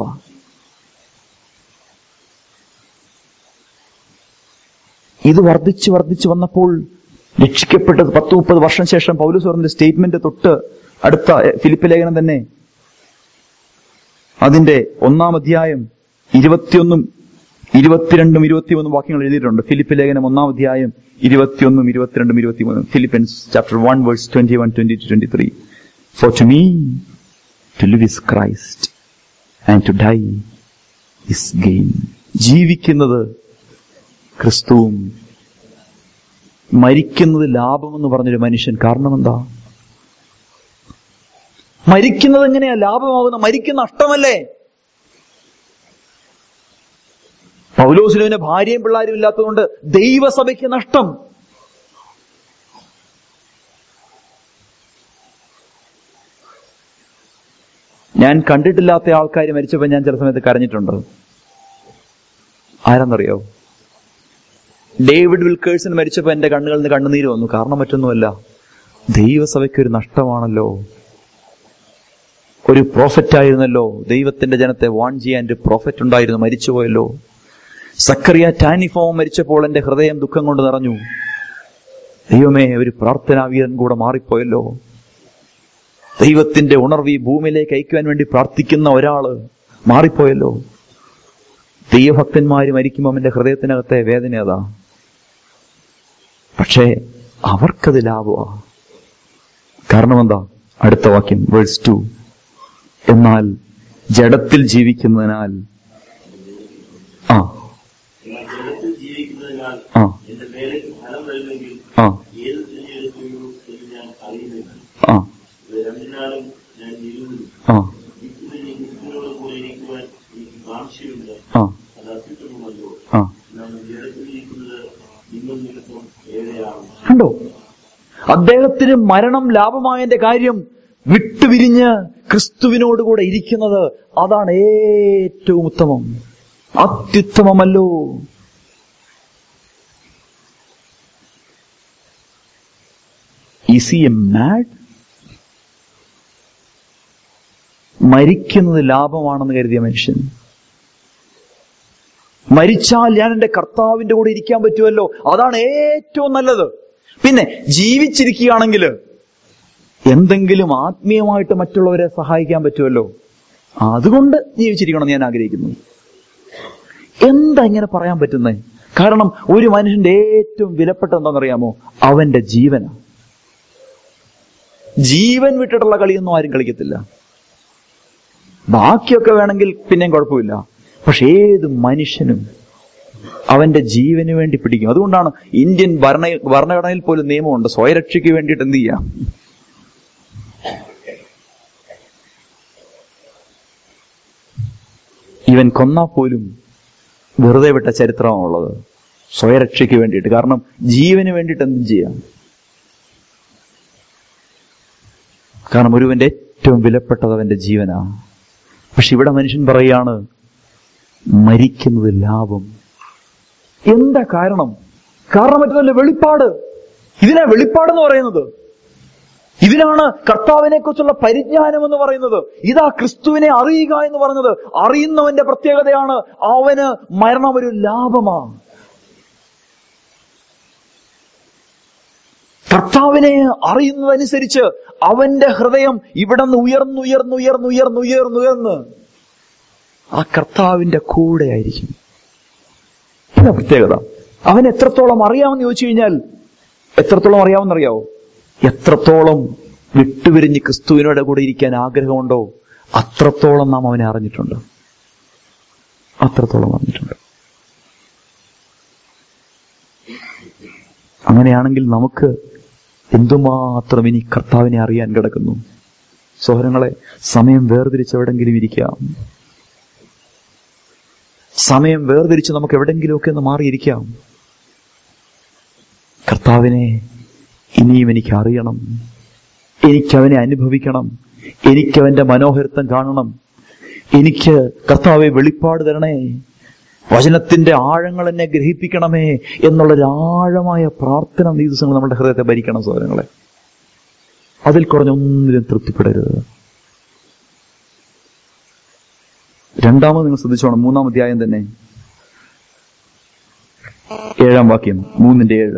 Speaker 1: ഇത് വർദ്ധിച്ചു വർദ്ധിച്ചു വന്നപ്പോൾ രക്ഷിക്കപ്പെട്ടത് പത്ത് മുപ്പത് വർഷം ശേഷം പൗലൂസ് പറഞ്ഞ സ്റ്റേറ്റ്മെന്റ് തൊട്ട് അടുത്ത ഫിലിപ്പ് ലേഖനം തന്നെ അതിന്റെ ഒന്നാം അധ്യായം ഇരുപത്തിയൊന്നും ഇരുപത്തിരണ്ടും ഇരുപത്തിമൂന്നും വാക്യങ്ങൾ എഴുതിയിട്ടുണ്ട് ഫിലിപ്പ് ലേഖനം ഒന്നാം അധ്യായം ഇരുപത്തിയൊന്നും ഇരുപത്തിരണ്ടും ഇരുപത്തിമൂന്നും Philippians chapter one verse twenty one twenty two twenty three for to me to live is Christ and to die is gain ജീവിക്കുന്നത് ക്രിസ്തുവും മരിക്കുന്നത് ലാഭമെന്ന് പറഞ്ഞൊരു മനുഷ്യൻ കാരണം എന്താ മരിക്കുന്നത് എങ്ങനെയാ ലാഭമാകുന്ന മരിക്കുന്ന നഷ്ടമല്ലേ പൗലോസിനുവിന് ഭാര്യയും പിള്ളാരും ഇല്ലാത്തതുകൊണ്ട് ദൈവസഭയ്ക്ക് നഷ്ടം ഞാൻ കണ്ടിട്ടില്ലാത്ത ആൾക്കാർ മരിച്ചപ്പോൾ ഞാൻ ചില സമയത്ത് കരഞ്ഞിട്ടുണ്ട് ആരെന്നറിയോ ഡേവിഡ് വിൽക്കേഴ്സൺ മരിച്ചപ്പോൾ എന്റെ കണ്ണുകളിൽ നിന്ന് കണ്ണുനീര് വന്നു കാരണം മറ്റൊന്നുമല്ല ദൈവസഭയ്ക്ക് ഒരു നഷ്ടമാണല്ലോ ഒരു പ്രോഫറ്റ് ആയിരുന്നല്ലോ ദൈവത്തിന്റെ ജനത്തെ വാൺ ചെയ്യാൻ ഒരു പ്രോഫറ്റ് ഉണ്ടായിരുന്നു മരിച്ചുപോയല്ലോ സക്കറിയ ടാനിഫോം മരിച്ചപ്പോൾ എന്റെ ഹൃദയം ദുഃഖം കൊണ്ട് നിറഞ്ഞു ദൈവമേ ഒരു പ്രാർത്ഥനാ വീരൻ കൂടെ മാറിപ്പോയല്ലോ ദൈവത്തിന്റെ ഉണർവ് ഈ ഭൂമിയിലേക്ക് അയക്കുവാൻ വേണ്ടി പ്രാർത്ഥിക്കുന്ന ഒരാള് മാറിപ്പോയല്ലോ ദൈവഭക്തന്മാര് മരിക്കുമ്പോൾ എന്റെ ഹൃദയത്തിനകത്തെ വേദന അതാ പക്ഷേ അവർക്കത് ലാഭമാ കാരണം എന്താ അടുത്ത വാക്യം വേഴ്സ് ടു എന്നാൽ ജഡത്തിൽ ജീവിക്കുന്നതിനാൽ ആ
Speaker 3: എന്നാൽ ജലത്തിൽ ജീവിക്കുന്നതിനാൽ ആയതിനാൽ
Speaker 1: ആ
Speaker 3: എന്റെ വേലയ്ക്ക് ഫലം വരുമെങ്കിൽ
Speaker 1: ആ
Speaker 3: ഏത് തിരഞ്ഞെടുക്കുകയോ എന്ന് ഞാൻ അറിയുന്നില്ല
Speaker 1: ആ
Speaker 3: ഇത് രണ്ടിനാലും ഞാൻ ഇരുന്നു
Speaker 1: ആ
Speaker 3: വിത്തുവിനെ വിത്തിനോട് കൂടെ ഇരിക്കുവാൻ എനിക്ക് കാംക്ഷയുണ്ട്
Speaker 1: ആ
Speaker 3: അത് അത്യുത്തമമല്ലോ
Speaker 1: ആ
Speaker 3: നാം ജലത്തിലിരിക്കുന്നത് നിങ്ങൾ നിമിത്തം ഏറെയാണ്
Speaker 1: കണ്ടോ അദ്ദേഹത്തിന് മരണം ലാഭമായതിന്റെ കാര്യം വിട്ടുപിരിഞ്ഞ് ക്രിസ്തുവിനോടുകൂടെ ഇരിക്കുന്നത് അതാണ് ഏറ്റവും ഉത്തമം അത്യുത്തമമല്ലോ ഈസ് എ മാഡ് മരിക്കുന്നത് ലാഭമാണെന്ന് കരുതിയ മനുഷ്യൻ മരിച്ചാൽ ഞാൻ എന്റെ കർത്താവിന്റെ കൂടെ ഇരിക്കാൻ പറ്റുമല്ലോ അതാണ് ഏറ്റവും നല്ലത് പിന്നെ ജീവിച്ചിരിക്കുകയാണെങ്കിൽ എന്തെങ്കിലും ആത്മീയമായിട്ട് മറ്റുള്ളവരെ സഹായിക്കാൻ പറ്റുമല്ലോ അതുകൊണ്ട് ജീവിച്ചിരിക്കണം എന്ന് ഞാൻ ആഗ്രഹിക്കുന്നു എന്താ ഇങ്ങനെ പറയാൻ പറ്റുന്നേ കാരണം ഒരു മനുഷ്യന്റെ ഏറ്റവും വിലപ്പെട്ട എന്താണെന്നറിയാമോ അവന്റെ ജീവന ജീവൻ വിട്ടിട്ടുള്ള കളിയൊന്നും ആരും കളിക്കത്തില്ല ബാക്കിയൊക്കെ വേണമെങ്കിൽ പിന്നെയും കുഴപ്പമില്ല പക്ഷെ ഏത് മനുഷ്യനും അവന്റെ ജീവന് വേണ്ടി പിടിക്കും അതുകൊണ്ടാണ് ഇന്ത്യൻ ഭരണ ഭരണഘടനയിൽ പോലും നിയമമുണ്ട് സ്വയരക്ഷയ്ക്ക് വേണ്ടിയിട്ട് എന്ത് ചെയ്യാം ഇവൻ കൊന്നാ പോലും വെറുതെ വിട്ട ചരിത്രമാണുള്ളത് സ്വയരക്ഷയ്ക്ക് വേണ്ടിയിട്ട് കാരണം ജീവന് വേണ്ടിയിട്ട് എന്തും ചെയ്യാം കാരണം ഒരുവന്റെ ഏറ്റവും വിലപ്പെട്ടത് അവന്റെ ജീവനാ പക്ഷെ ഇവിടെ മനുഷ്യൻ പറയാണ് മരിക്കുന്നത് ലാഭം എന്താ കാരണം കാരണം മറ്റൊന്നല്ല വെളിപ്പാട് ഇതിനാ വെളിപ്പാടെന്ന് പറയുന്നത് ഇതിനാണ് കർത്താവിനെ കുറിച്ചുള്ള പരിജ്ഞാനം എന്ന് പറയുന്നത് ഇതാ ക്രിസ്തുവിനെ അറിയുക എന്ന് പറഞ്ഞത് അറിയുന്നവന്റെ പ്രത്യേകതയാണ് അവന് മരണം ഒരു ലാഭമാണ് കർത്താവിനെ അറിയുന്നതനുസരിച്ച് അവന്റെ ഹൃദയം ഇവിടെ നിന്ന് ഉയർന്നുയർന്നുയർന്നുയർന്നുയർന്നുയർന്നുയർന്ന് ആ കർത്താവിന്റെ കൂടെ ആയിരിക്കും ഇതാ പ്രത്യേകത അവൻ എത്രത്തോളം അറിയാമെന്ന് ചോദിച്ചു കഴിഞ്ഞാൽ എത്രത്തോളം അറിയാമെന്നറിയാവോ എത്രത്തോളം വിട്ടുപിരിഞ്ഞ് ക്രിസ്തുവിനോട് കൂടെ ഇരിക്കാൻ ആഗ്രഹമുണ്ടോ അത്രത്തോളം നാം അവനെ അറിഞ്ഞിട്ടുണ്ട് അത്രത്തോളം അറിഞ്ഞിട്ടുണ്ട് അങ്ങനെയാണെങ്കിൽ നമുക്ക് എന്തുമാത്രം ഇനി കർത്താവിനെ അറിയാൻ കിടക്കുന്നു സോഹരങ്ങളെ സമയം വേർതിരിച്ച് എവിടെങ്കിലും ഇരിക്കാം സമയം വേർതിരിച്ച് നമുക്ക് എവിടെങ്കിലുമൊക്കെ ഒന്ന് മാറിയിരിക്കാം കർത്താവിനെ ഇനിയും എനിക്ക് അറിയണം എനിക്കവനെ അനുഭവിക്കണം എനിക്കവന്റെ മനോഹരത്വം കാണണം എനിക്ക് കർത്താവെ വെളിപ്പാട് തരണേ വചനത്തിന്റെ ആഴങ്ങൾ എന്നെ ഗ്രഹിപ്പിക്കണമേ എന്നുള്ളൊരു ആഴമായ പ്രാർത്ഥന ഈ ദിവസങ്ങൾ നമ്മുടെ ഹൃദയത്തെ ഭരിക്കണം സോദരങ്ങളെ അതിൽ കുറഞ്ഞൊന്നിലും തൃപ്തിപ്പെടരുത് രണ്ടാമത് നിങ്ങൾ ശ്രദ്ധിച്ചോണം മൂന്നാം അധ്യായം തന്നെ ഏഴാം വാക്യം മൂന്നിന്റെ ഏഴ്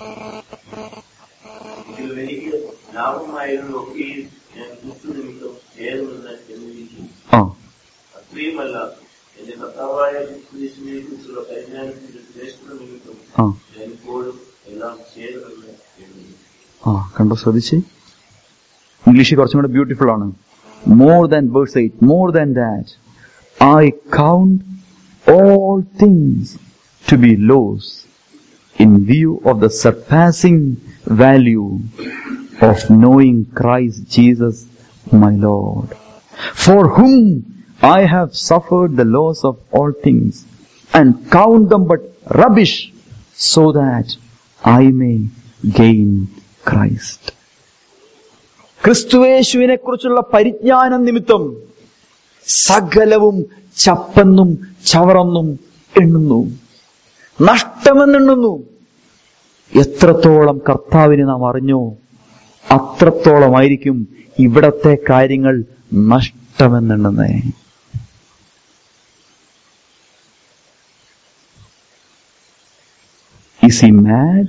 Speaker 3: ഇതിൽ എനിക്ക് ലാഭമായതൊക്കെയും ഞാൻ ക്രിസ്തു നിമിത്തം ഏതുമെന്ന് എന്നിരിക്കും
Speaker 1: ആ
Speaker 3: അത്രയുമല്ല എന്റെ കർത്താവായ ക്രിസ്തുവിനെ കുറിച്ചുള്ള പരിജ്ഞാനത്തിന്റെ ശ്രേഷ്ഠത നിമിത്തം
Speaker 1: ആ
Speaker 3: ഞാൻ ഇപ്പോഴും എല്ലാം ചെയ്തതെന്ന് എഴുതുന്നു
Speaker 1: ആ കണ്ടോ ശ്രദ്ധിച്ച് ഇംഗ്ലീഷിൽ കുറച്ചും കൂടെ ബ്യൂട്ടിഫുൾ ആണ് more than verse eight more than that I count all things to be loss in view of the surpassing value of knowing Christ Jesus my Lord for whom I have suffered the loss of all things and count them but rubbish so that I may gain Christ. ക്രിസ്തുവേശുവിനെ കുറിച്ചുള്ള പരിജ്ഞാനം നിമിത്തം സകലവും ചപ്പെന്നും ചവറെന്നും എണ്ണുന്നു നഷ്ടമെന്നെണ്ണുന്നു എത്രത്തോളം കർത്താവിനെ നാം അറിഞ്ഞോ അത്രത്തോളമായിരിക്കും ഇവിടത്തെ കാര്യങ്ങൾ നഷ്ടമെന്നെണ്ണുന്നേ Is he mad?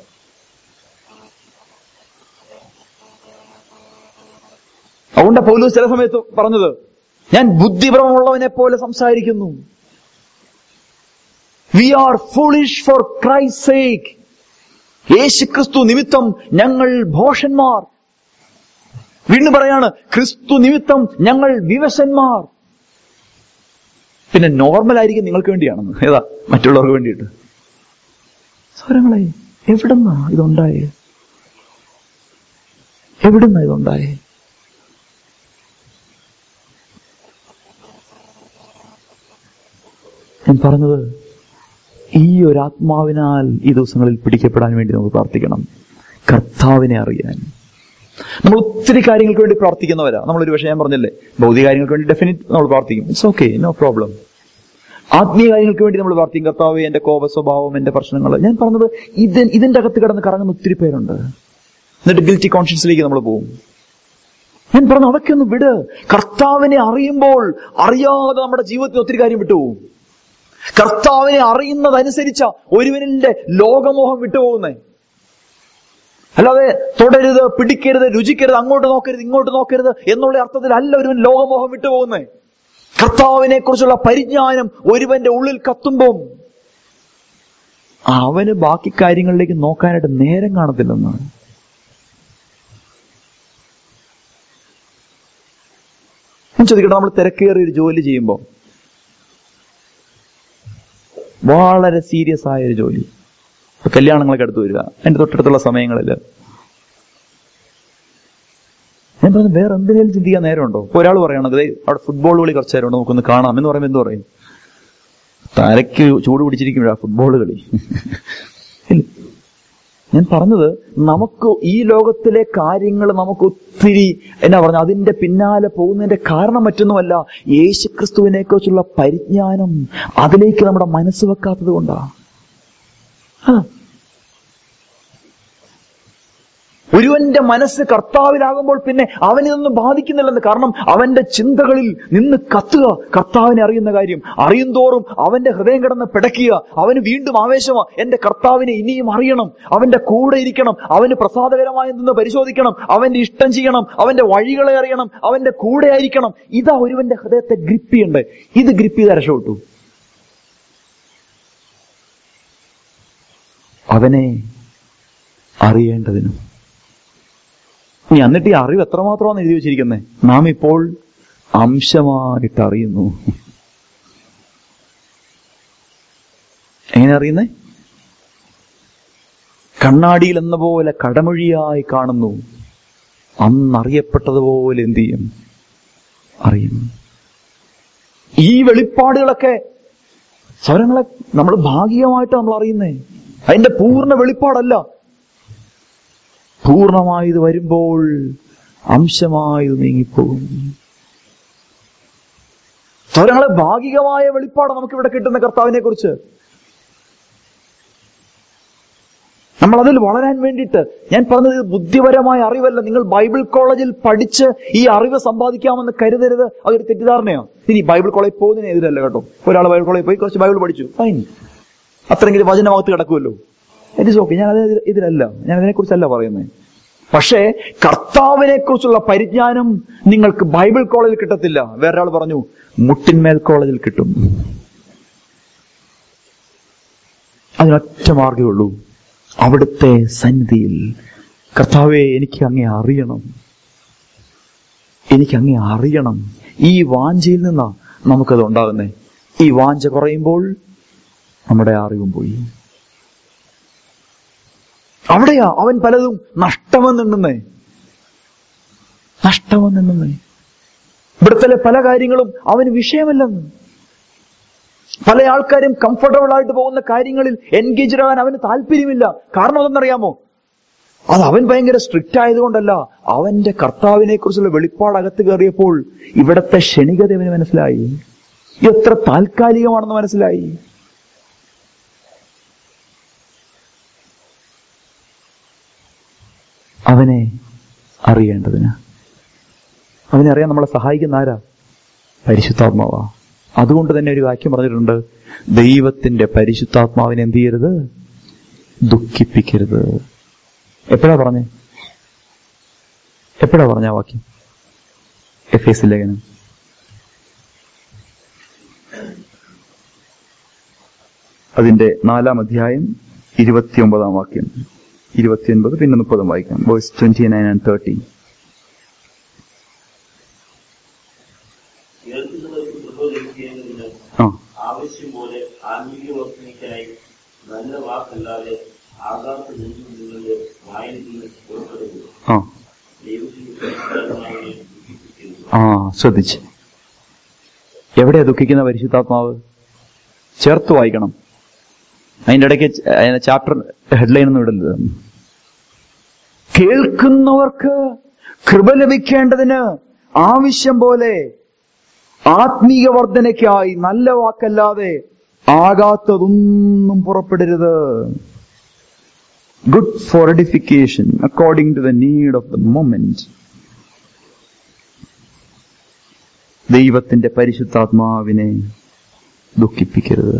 Speaker 1: അതുകൊണ്ട് പൗലൂസ് ചില സമയത്ത് പറഞ്ഞത് ഞാൻ ബുദ്ധിപരമുള്ളവനെ പോലെ സംസാരിക്കുന്നു we are foolish for Christ sake യേശു ക്രിസ്തു നിമിത്തം ഞങ്ങൾ ഭോഷന്മാർ വീണ്ടും പറയാണ് ക്രിസ്തു നിമിത്തം ഞങ്ങൾ വിവശന്മാർ പിന്നെ നോർമൽ ആയിരിക്കും നിങ്ങൾക്ക് വേണ്ടിയാണെന്ന് ഏതാ മറ്റുള്ളവർക്ക് വേണ്ടിയിട്ട് സ്വരങ്ങളെ എവിടുന്നാ ഇതുണ്ടായേ എവിടുന്നാ ഇതുണ്ടായേ ഞാൻ പറഞ്ഞത് ഈ ഒരു ആത്മാവിനാൽ ഈ ദിവസങ്ങളിൽ പിടിക്കപ്പെടാൻ വേണ്ടി നമുക്ക് പ്രാർത്ഥിക്കണം കർത്താവിനെ അറിയാൻ നമ്മൾ ഒത്തിരി കാര്യങ്ങൾക്ക് വേണ്ടി പ്രാർത്ഥിക്കുന്നവരാ നമ്മളൊരു പക്ഷേ ഞാൻ പറഞ്ഞില്ലേ ഭൗതിക കാര്യങ്ങൾക്ക് വേണ്ടി ഡെഫിനറ്റ് നമ്മൾ പ്രാർത്ഥിക്കും ഇറ്റ്സ് ഓക്കെ നോ പ്രോബ്ലം ആത്മീയ കാര്യങ്ങൾക്ക് വേണ്ടി നമ്മൾ പ്രാർത്ഥിക്കും കർത്താവ് എന്റെ കോപ സ്വഭാവം എന്റെ പ്രശ്നങ്ങൾ ഞാൻ പറഞ്ഞത് ഇത് ഇതിന്റെ അകത്ത് കിടന്ന് കറങ്ങുന്ന ഒത്തിരി പേരുണ്ട് എന്നിട്ട് ഗിൽറ്റി കോൺഷ്യൻസിലേക്ക് നമ്മൾ പോകും ഞാൻ പറഞ്ഞു അതൊക്കെ ഒന്ന് വിട് കർത്താവിനെ അറിയുമ്പോൾ അറിയാതെ നമ്മുടെ ജീവിതത്തിൽ ഒത്തിരി കാര്യം വിട്ടുപോകും കർത്താവിനെ അറിയുന്നതനുസരിച്ച ഒരുവനിന്റെ ലോകമോഹം വിട്ടുപോകുന്നേ അല്ലാതെ തൊടരുത് പിടിക്കരുത് രുചിക്കരുത് അങ്ങോട്ട് നോക്കരുത് ഇങ്ങോട്ട് നോക്കരുത് എന്നുള്ള അർത്ഥത്തിലല്ല ഒരുവൻ ലോകമോഹം വിട്ടുപോകുന്നേ കർത്താവിനെ കുറിച്ചുള്ള പരിജ്ഞാനം ഒരുവന്റെ ഉള്ളിൽ കത്തുമ്പം അവന് ബാക്കി കാര്യങ്ങളിലേക്ക് നോക്കാനായിട്ട് നേരം കാണത്തില്ലെന്ന് ഞാൻ ചോദിക്കട്ടെ നമ്മൾ തിരക്കേറിയ ഒരു ജോലി ചെയ്യുമ്പോൾ വളരെ സീരിയസ് ആയ ഒരു ജോലി ഇപ്പൊ കല്യാണങ്ങളൊക്കെ അടുത്ത് വരിക അതിന്റെ തൊട്ടടുത്തുള്ള സമയങ്ങളിൽ ഞാൻ പറഞ്ഞു വേറെ എന്തിനേലും ചിന്തിക്കാൻ നേരമുണ്ടോ ഇപ്പൊ ഒരാൾ പറയണത് "ദേ, അവിടെ ഫുട്ബോൾ കളി കുറച്ച് നേരം ഉണ്ട് നമുക്കൊന്ന് കാണാം എന്ന് പറയുമ്പോൾ എന്ത് പറയും തലയ്ക്ക് ചൂട് പിടിച്ചിരിക്കുമ്പോഴാ ഫുട്ബോൾ കളി ഇല്ല. ഞാൻ പറഞ്ഞത് നമുക്ക് ഈ ലോകത്തിലെ കാര്യങ്ങൾ നമുക്ക് ഒത്തിരി എന്നാ പറഞ്ഞ അതിന്റെ പിന്നാലെ പോകുന്നതിന്റെ കാരണം മറ്റൊന്നുമല്ല യേശുക്രിസ്തുവിനെ കുറിച്ചുള്ള പരിജ്ഞാനം അതിലേക്ക് നമ്മുടെ മനസ്സ് വെക്കാത്തത് കൊണ്ടാ ആ. ഒരുവന്റെ മനസ്സ് കർത്താവിലാകുമ്പോൾ പിന്നെ അവനിതൊന്നും ബാധിക്കുന്നില്ലെന്ന് കാരണം അവന്റെ ചിന്തകളിൽ നിന്ന് കത്തുക കർത്താവിനെ അറിയുന്ന കാര്യം അറിയും തോറും അവന്റെ ഹൃദയം കിടന്ന് പിടയ്ക്കുക അവന് വീണ്ടും ആവേശമാ എന്റെ കർത്താവിനെ ഇനിയും അറിയണം അവന്റെ കൂടെ ഇരിക്കണം അവന് പ്രസാദകരമായി നിന്ന് പരിശോധിക്കണം അവന്റെ ഇഷ്ടം ചെയ്യണം അവന്റെ വഴികളെ അറിയണം അവന്റെ കൂടെ ആയിരിക്കണം ഇതാ ഒരുവന്റെ ഹൃദയത്തെ ഗ്രിപ്പ് ചെയ്യണ്ടേ ഇത് ഗ്രിപ്പ് ചെയ്ത് രക്ഷപ്പെട്ടു അവനെ അറിയേണ്ടതിനും ഇനി എന്നിട്ട് ഈ അറിവ് എത്രമാത്രമാണ് എഴുതി വെച്ചിരിക്കുന്നത് നാം ഇപ്പോൾ അംശമായിട്ട് അറിയുന്നു എങ്ങനെ അറിയുന്നേ കണ്ണാടിയിൽ എന്ന പോലെ കടമൊഴിയായി കാണുന്നു അന്നറിയപ്പെട്ടതുപോലെ എന്ത് ചെയ്യും അറിയും ഈ വെളിപ്പാടുകളൊക്കെ സ്വരങ്ങളെ നമ്മൾ ഭാഗികമായിട്ട് നമ്മൾ അറിയുന്നേ അതിന്റെ പൂർണ്ണ വെളിപ്പാടല്ല പൂർണ്ണമായത് വരുമ്പോൾ അംശമായത് നീങ്ങിപ്പോകും സ്വരങ്ങളെ ഭാഗികമായ വെളിപ്പാട് നമുക്ക് ഇവിടെ കിട്ടുന്ന കർത്താവിനെ കുറിച്ച് നമ്മൾ അതിൽ വളരാൻ വേണ്ടിയിട്ട് ഞാൻ പറഞ്ഞത് ഇത് ബുദ്ധിപരമായ അറിവല്ല നിങ്ങൾ ബൈബിൾ കോളേജിൽ പഠിച്ച് ഈ അറിവ് സമ്പാദിക്കാമെന്ന് കരുതരുത് അതൊരു തെറ്റിദ്ധാരണയാണ് ഇനി ബൈബിൾ കോളേജിൽ പോകുന്നതിന് എതിരല്ല കേട്ടോ ഒരാൾ ബൈബിൾ കോളേജിൽ പോയി കുറച്ച് ബൈബിൾ പഠിച്ചു ഫൈൻ അത്രയെങ്കിലും വചനമകത്ത് കിടക്കുമല്ലോ ഇറ്റ് ഇസ് ഓക്കെ ഞാൻ അത് ഇതിലല്ല ഞാൻ അതിനെക്കുറിച്ചല്ല പറയുന്നത് പക്ഷേ കർത്താവിനെ കുറിച്ചുള്ള പരിജ്ഞാനം നിങ്ങൾക്ക് ബൈബിൾ കോളേജിൽ കിട്ടത്തില്ല വേറൊരാൾ പറഞ്ഞു മുട്ടിന്മേൽ കോളേജിൽ കിട്ടും അതിനൊറ്റ മാർഗമേ ഉള്ളൂ അവിടുത്തെ സന്നിധിയിൽ കർത്താവെ എനിക്ക് അങ്ങേ അറിയണം എനിക്ക് അങ്ങേ അറിയണം ഈ വാഞ്ചയിൽ നിന്നാ നമുക്കത് ഉണ്ടാകുന്നേ ഈ വാഞ്ച കുറയുമ്പോൾ നമ്മുടെ അറിവും പോയി അവിടെയാ അവൻ പലതും നഷ്ടമെന്നുണ്ടെന്നേ നഷ്ടമെന്നുണ്ടെന്നേ ഇവിടുത്തെ പല കാര്യങ്ങളും അവന് വിഷയമല്ലെന്ന് പല ആൾക്കാരും കംഫർട്ടബിൾ ആയിട്ട് പോകുന്ന കാര്യങ്ങളിൽ എൻഗേജ് ആകാൻ അവന് താല്പര്യമില്ല കാരണം അതെന്നറിയാമോ അത് അവൻ ഭയങ്കര സ്ട്രിക്റ്റ് ആയതുകൊണ്ടല്ല അവന്റെ കർത്താവിനെ കുറിച്ചുള്ള വെളിപ്പാട് അകത്ത് കയറിയപ്പോൾ ഇവിടത്തെ ക്ഷണികത അവന് മനസ്സിലായി ഇത് എത്ര താൽക്കാലികമാണെന്ന് മനസ്സിലായി അവനെ അറിയേണ്ടതിന് അവനെ അറിയാൻ നമ്മളെ സഹായിക്കുന്ന ആരാ പരിശുദ്ധാത്മാവാ അതുകൊണ്ട് തന്നെ ഒരു വാക്യം പറഞ്ഞിട്ടുണ്ട് ദൈവത്തിന്റെ പരിശുദ്ധാത്മാവിനെ എന്ത് ചെയ്യരുത് ദുഃഖിപ്പിക്കരുത് എപ്പോഴാ പറഞ്ഞേ എപ്പോഴാ പറഞ്ഞ ആ വാക്യം എഫ് എസ് ലേഖനം അതിന്റെ നാലാം അധ്യായം ഇരുപത്തിയൊമ്പതാം വാക്യം ഇരുപത്തിയൊൻപത് പിന്നെ മുപ്പതും വായിക്കാം verse twenty nine and thirty
Speaker 3: കേൾക്കുന്നവർക്ക് പ്രബോധിപ്പിക്കുന്നതിന്
Speaker 1: ആ
Speaker 3: ആവശ്യം പോലെ ആത്മീയ വർദ്ധനയ്ക്കായി നല്ല വാക്കല്ലാതെ ആകാത്ത നിന്നും നിങ്ങളുടെ വായിൽ നിന്ന് പുറപ്പെടുക
Speaker 1: ആ
Speaker 3: ദൈവത്തിന്റെ പരിശുദ്ധാത്മാവിനെ ദുഃഖിപ്പിക്കരുത്
Speaker 1: ആ ശ്രദ്ധിച്ച് എവിടെയാ ദുഃഖിക്കുന്ന പരിശുദ്ധാത്മാവ് ചേർത്ത് വായിക്കണം അതിന്റെ ഇടയ്ക്ക് ച- അതിന്റെ ചാപ്റ്റർ ഹെഡ്ലൈൻ ഒന്നും ഇടരുത് കേൾക്കുന്നവർക്ക് കൃപ ലഭിക്കേണ്ടതിന് ആവശ്യം പോലെ ആത്മീയ വർധനയ്ക്കായി നല്ല വാക്കല്ലാതെ ആകാത്തതൊന്നും പുറപ്പെടരുത് good for edification according to the need of the moment ദൈവത്തിന്റെ പരിശുദ്ധാത്മാവിനെ ദുഃഖിപ്പിക്കരുത്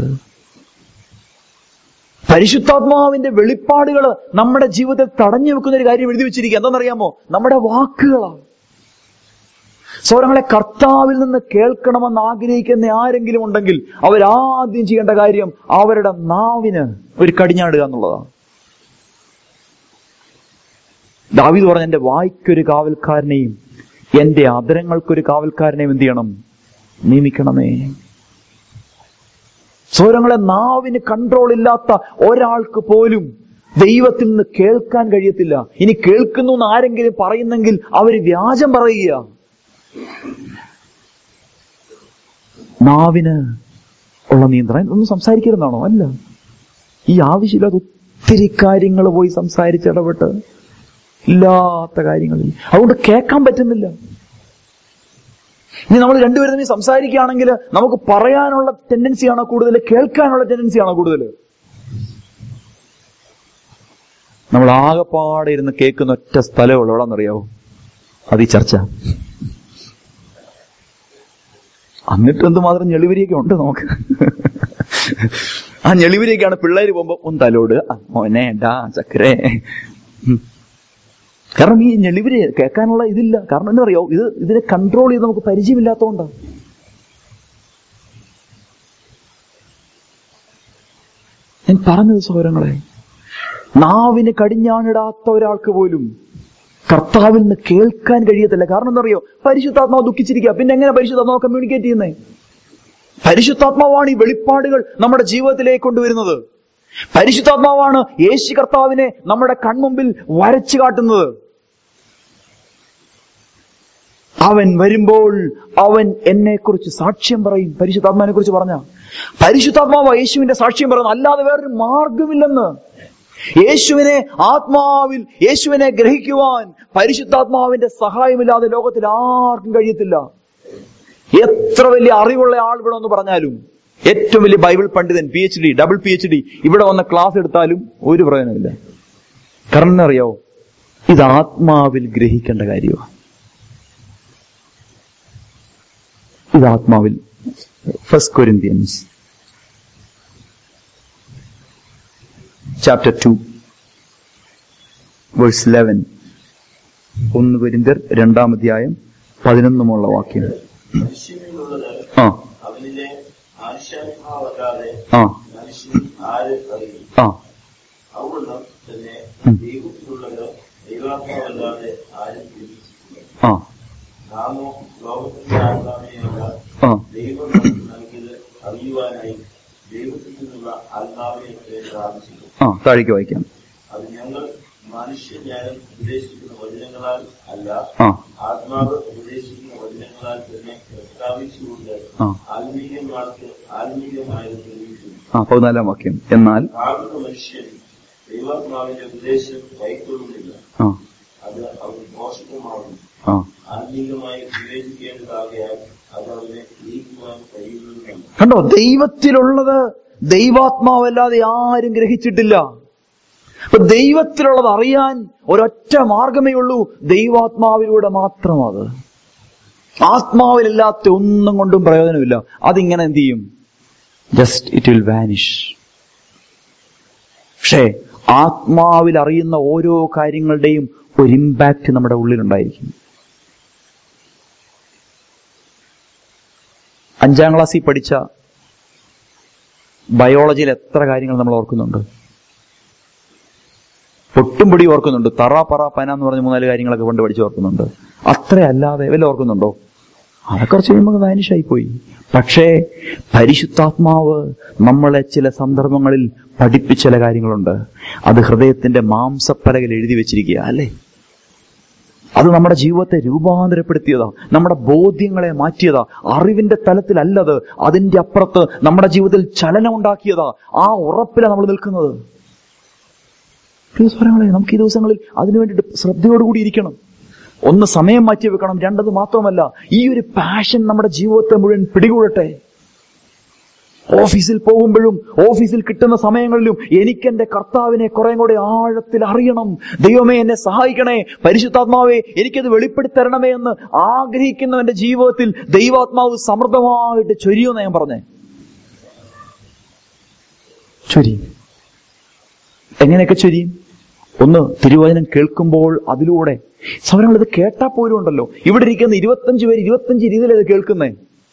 Speaker 1: പരിശുദ്ധാത്മാവിന്റെ വെളിപ്പാടുകൾ നമ്മുടെ ജീവിതത്തിൽ തടഞ്ഞു വെക്കുന്ന ഒരു കാര്യം എഴുതി വെച്ചിരിക്കുക എന്താണെന്നറിയാമോ നമ്മുടെ വാക്കുകളാണ് സ്വരങ്ങളെ കർത്താവിൽ നിന്ന് കേൾക്കണമെന്ന് ആഗ്രഹിക്കുന്ന ആരെങ്കിലും ഉണ്ടെങ്കിൽ അവരാദ്യം ചെയ്യേണ്ട കാര്യം അവരുടെ നാവിന് ഒരു കടിഞ്ഞാടുക എന്നുള്ളതാണ് ദാവീദ് പറഞ്ഞ എന്റെ വായ്ക്കൊരു കാവൽക്കാരനെയും എന്റെ അധരങ്ങൾക്കൊരു കാവൽക്കാരനെയും എന്ത് ചെയ്യണം നിയമിക്കണമേ സ്വരങ്ങളെ നാവിന് കൺട്രോൾ ഇല്ലാത്ത ഒരാൾക്ക് പോലും ദൈവത്തിൽ നിന്ന് കേൾക്കാൻ കഴിയത്തില്ല ഇനി കേൾക്കുന്നു എന്ന് ആരെങ്കിലും പറയുന്നെങ്കിൽ അവര് വ്യാജം പറയുക നാവിന് ഉള്ള നിയന്ത്രണം ഒന്നും സംസാരിക്കരുതാണോ അല്ല ഈ ആവശ്യമില്ലാത്ത ഒത്തിരി കാര്യങ്ങൾ പോയി സംസാരിച്ചിടപെട്ട് ഇല്ലാത്ത കാര്യങ്ങളിൽ അതുകൊണ്ട് കേൾക്കാൻ പറ്റുന്നില്ല ഇനി നമ്മൾ രണ്ടുപേരും തമ്മിൽ സംസാരിക്കുകയാണെങ്കിൽ നമുക്ക് പറയാനുള്ള ടെൻഡൻസിയാണോ കൂടുതൽ കേൾക്കാനുള്ള ടെൻഡൻസിയാണോ കൂടുതൽ നമ്മൾ ആകെപ്പാടെ ഇരുന്ന് കേൾക്കുന്ന ഒറ്റ സ്ഥലമുള്ളൂ എവിടെന്നറിയാവോ അത് ഈ ചർച്ച എന്നിട്ട് എന്തുമാത്രം ഞെളിവരിയൊക്കെ ഉണ്ട് നമുക്ക് ആ ഞെളിവരിയൊക്കെയാണ് പിള്ളേര് പോകുമ്പോ ഒന്ന് തലോട് ആ, മോനെ ഡാ ചക്കരേ ഉം. കാരണം ഈ ഞെളിവര് കേൾക്കാനുള്ള ഇതില്ല കാരണം എന്താ അറിയോ ഇത് ഇതിനെ കൺട്രോൾ ചെയ്ത് നമുക്ക് പരിചയമില്ലാത്തതുകൊണ്ടാണ് ഞാൻ പറഞ്ഞത് സൗരങ്ങളെ നാവിന് കടിഞ്ഞാണിടാത്ത ഒരാൾക്ക് പോലും കർത്താവിൽ നിന്ന് കേൾക്കാൻ കഴിയത്തില്ല കാരണം എന്താ അറിയോ പരിശുദ്ധാത്മാവ് ദുഃഖിച്ചിരിക്കുക പിന്നെ എങ്ങനെ പരിശുദ്ധാത്മാവ് കമ്മ്യൂണിക്കേറ്റ് ചെയ്യുന്നേ പരിശുദ്ധാത്മാവാണ് ഈ വെളിപ്പാടുകൾ നമ്മുടെ ജീവിതത്തിലേക്ക് കൊണ്ടുവരുന്നത് പരിശുദ്ധാത്മാവാണ് യേശു കർത്താവിനെ നമ്മുടെ കൺമുമ്പിൽ വരച്ചു കാട്ടുന്നത് അവൻ വരുമ്പോൾ അവൻ എന്നെ കുറിച്ച് സാക്ഷ്യം പറയും പരിശുദ്ധാത്മാവിനെ കുറിച്ച് പറഞ്ഞ പരിശുദ്ധാത്മാവ് യേശുവിന്റെ സാക്ഷ്യം പറയുന്നു അല്ലാതെ വേറൊരു മാർഗമില്ലെന്ന് യേശുവിനെ ആത്മാവിൽ യേശുവിനെ ഗ്രഹിക്കുവാൻ പരിശുദ്ധാത്മാവിന്റെ സഹായമില്ലാതെ ലോകത്തിൽ ആർക്കും കഴിയത്തില്ല എത്ര വലിയ അറിവുള്ള ആൾ ഇവിടെ ഒന്ന് പറഞ്ഞാലും ഏറ്റവും വലിയ ബൈബിൾ പണ്ഡിതൻ P H D double P H D ഇവിടെ വന്ന ക്ലാസ് എടുത്താലും ഒരു പ്രയോജനമില്ല കാരണം എന്നറിയാവോ ഇത് ആത്മാവിൽ ഗ്രഹിക്കേണ്ട കാര്യമാണ് ഇത് ആത്മാവിൽ first Corinthians chapter two verse eleven ഒന്ന് കൊരിന്ത്യർ രണ്ടാം അധ്യായം പതിനൊന്നുമുള്ള വാക്യം
Speaker 3: മനുഷ്യനിലുള്ളത്
Speaker 1: ആ
Speaker 3: അവനിലെ ആശാത്മാവല്ലാതെ
Speaker 1: ആ
Speaker 3: മനുഷ്യൻ ആര് അറിയും
Speaker 1: ആ
Speaker 3: അതുകൊണ്ട് തന്നെ
Speaker 1: ഉം.
Speaker 3: ദൈവത്തിലുള്ളത് ദൈവാത്മാവല്ലാതെ ആരും ഗ്രഹിച്ചിട്ടില്ല
Speaker 1: ആ
Speaker 3: നാമോ ലോകത്തിന്റെ ആത്മാവിനെയല്ല
Speaker 1: ആ
Speaker 3: ദൈവം നമുക്ക് നൽകിയത് അറിയുവാനായി ദൈവത്തിൽ നിന്നുള്ള ആത്മാവിനെ പ്രാപിച്ചിട്ടുണ്ട്
Speaker 1: ആ താഴേക്ക് വായിക്കാം
Speaker 3: അത് ഞങ്ങൾ മനുഷ്യജ്ഞാനം ഉപദേശിക്കുന്ന വചനങ്ങളാൽ അല്ല
Speaker 1: ആ
Speaker 3: ആത്മാവ് ഉപദേശിക്കുന്ന വചനങ്ങളാൽ തന്നെ പ്രസ്താവിച്ചുകൊണ്ട്
Speaker 1: ആ.
Speaker 3: ആത്മീയന്മാർക്ക് ആത്മീയമായത് തെളിയിക്കുന്നു
Speaker 1: ആ പതിനാലാം വാക്യം എന്നാൽ
Speaker 3: ആകുന്ന മനുഷ്യൻ ദൈവാത്മാവിന്റെ ഉപദേശം കൈക്കൊള്ളുന്നില്ല
Speaker 1: ആ
Speaker 3: അത് അവൻ മോശമാകുന്നു
Speaker 1: ആ
Speaker 3: ആത്മീയമായി വിവേചിക്കേണ്ടതാകയാൽ അത് അവനെ നീക്കുവാൻ കഴിയുന്നതുമല്ല
Speaker 1: കണ്ടോ ദൈവത്തിലുള്ളത് ദൈവാത്മാവല്ലാതെ ആരും ഗ്രഹിച്ചിട്ടില്ല അപ്പൊ ദൈവത്തിലുള്ളത് അറിയാൻ ഒരൊറ്റ മാർഗമേ ഉള്ളൂ ദൈവാത്മാവിലൂടെ മാത്രം അത് ആത്മാവിലില്ലാത്ത ഒന്നും കൊണ്ടും പ്രയോജനമില്ല അതിങ്ങനെ എന്ത് ചെയ്യും ജസ്റ്റ് ഇറ്റ് വിൽ വാനിഷ് പക്ഷേ ആത്മാവിൽ അറിയുന്ന ഓരോ കാര്യങ്ങളുടെയും ഒരു ഇമ്പാക്റ്റ് നമ്മുടെ ഉള്ളിലുണ്ടായിരിക്കും അഞ്ചാം ക്ലാസ്സിൽ പഠിച്ച ബയോളജിയിൽ എത്ര കാര്യങ്ങൾ നമ്മൾ ഓർക്കുന്നുണ്ട് പൊട്ടും പിടി ഓർക്കുന്നുണ്ട് തറ പറ പന എന്ന് പറഞ്ഞ മൂന്നാല് കാര്യങ്ങളൊക്കെ കൊണ്ട് പഠിച്ച് ഓർക്കുന്നുണ്ട് അത്ര അല്ലാതെ വല്ല ഓർക്കുന്നുണ്ടോ അതൊക്കെ കുറച്ച് കഴിയുമ്പോൾ വാനിഷായി പോയി പക്ഷേ പരിശുദ്ധാത്മാവ് നമ്മളെ ചില സന്ദർഭങ്ങളിൽ പഠിപ്പിച്ച ചില കാര്യങ്ങളുണ്ട് അത് ഹൃദയത്തിന്റെ മാംസപ്പലകയിൽ എഴുതി വെച്ചിരിക്കുക അല്ലേ അത് നമ്മുടെ ജീവിതത്തെ രൂപാന്തരപ്പെടുത്തിയതാ നമ്മുടെ ബോധ്യങ്ങളെ മാറ്റിയതാ അറിവിന്റെ തലത്തിലല്ലത് അതിന്റെ അപ്പുറത്ത് നമ്മുടെ ജീവിതത്തിൽ ചലനം ഉണ്ടാക്കിയതാ ആ ഉറപ്പിലാണ് നമ്മൾ നിൽക്കുന്നത് പ്രിയ സ്വരങ്ങളെ നമുക്ക് ഈ ദിവസങ്ങളിൽ അതിനു വേണ്ടിയിട്ട് ശ്രദ്ധയോടുകൂടി ഇരിക്കണം ഒന്ന് സമയം മാറ്റി വെക്കണം രണ്ടത് മാത്രമല്ല ഈ ഒരു പാഷൻ നമ്മുടെ ജീവിതത്തെ മുഴുവൻ പിടികൂടട്ടെ ഓഫീസിൽ പോകുമ്പോഴും ഓഫീസിൽ കിട്ടുന്ന സമയങ്ങളിലും എനിക്ക് എന്റെ കർത്താവിനെ കുറെ കൂടെ ആഴത്തിൽ അറിയണം ദൈവമേ എന്നെ സഹായിക്കണേ പരിശുദ്ധാത്മാവെ എനിക്കത് വെളിപ്പെടുത്തരണമേ എന്ന് ആഗ്രഹിക്കുന്നവന്റെ ജീവിതത്തിൽ ദൈവാത്മാവ് സമൃദ്ധമായിട്ട് ചൊരിയുമെന്ന് ഞാൻ പറഞ്ഞേ ചൊരിയും എങ്ങനെയൊക്കെ ചൊരിയും ഒന്ന് തിരുവചനം കേൾക്കുമ്പോൾ അതിലൂടെ സൗരങ്ങൾ ഇത് കേട്ടാ പോലും ഉണ്ടല്ലോ ഇവിടെ ഇരിക്കുന്ന ഇരുപത്തഞ്ച് പേര് ഇരുപത്തഞ്ച് രീതിയിൽ ഇത് കേൾക്കുന്നേ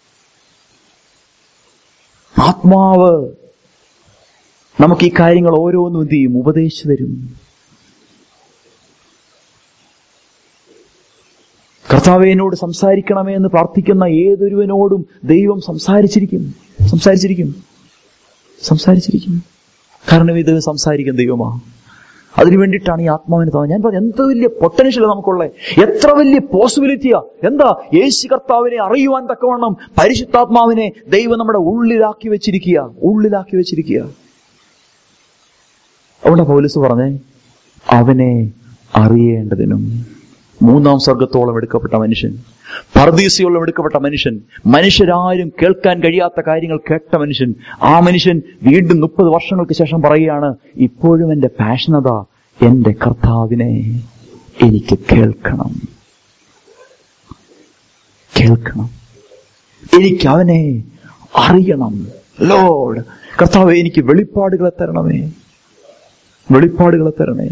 Speaker 1: ആത്മാവ് നമുക്ക് ഈ കാര്യങ്ങൾ ഓരോന്നും എന്ത് ചെയ്യും ഉപദേശിച്ചു തരും കർത്താവെ എന്നോട് സംസാരിക്കണമേ എന്ന് പ്രാർത്ഥിക്കുന്ന ഏതൊരുവനോടും ദൈവം സംസാരിച്ചിരിക്കും സംസാരിച്ചിരിക്കും സംസാരിച്ചിരിക്കും കാരണം ഇത് സംസാരിക്കും ദൈവമാ അതിനു വേണ്ടിയിട്ടാണ് ഈ ആത്മാവിന് തോന്നുന്നത് ഞാൻ പറഞ്ഞു എന്ത് വലിയ പൊട്ടൻഷ്യൽ നമുക്കുള്ളത് എത്ര വലിയ പോസിബിലിറ്റിയാ എന്താ യേശു കർത്താവിനെ അറിയുവാൻ തക്കവണ്ണം പരിശുദ്ധാത്മാവിനെ ദൈവം നമ്മുടെ ഉള്ളിലാക്കി വെച്ചിരിക്കുക ഉള്ളിലാക്കി വെച്ചിരിക്കുക അവിടെ പോലീസ് പറഞ്ഞേ അവനെ അറിയേണ്ടതിനും മൂന്നാം സ്വർഗത്തോളം എടുക്കപ്പെട്ട മനുഷ്യൻ പർദീസിയോളം എടുക്കപ്പെട്ട മനുഷ്യൻ മനുഷ്യരാരും കേൾക്കാൻ കഴിയാത്ത കാര്യങ്ങൾ കേട്ട മനുഷ്യൻ ആ മനുഷ്യൻ വീണ്ടും മുപ്പത് വർഷങ്ങൾക്ക് ശേഷം പറയുകയാണ് ഇപ്പോഴും എന്റെ പാഷനത എന്റെ കർത്താവിനെ എനിക്ക് കേൾക്കണം കേൾക്കണം എനിക്ക് അവനെ അറിയണം ലോഡ് കർത്താവ് എനിക്ക് വെളിപ്പാടുകളെ തരണമേ വെളിപ്പാടുകളെ തരണേ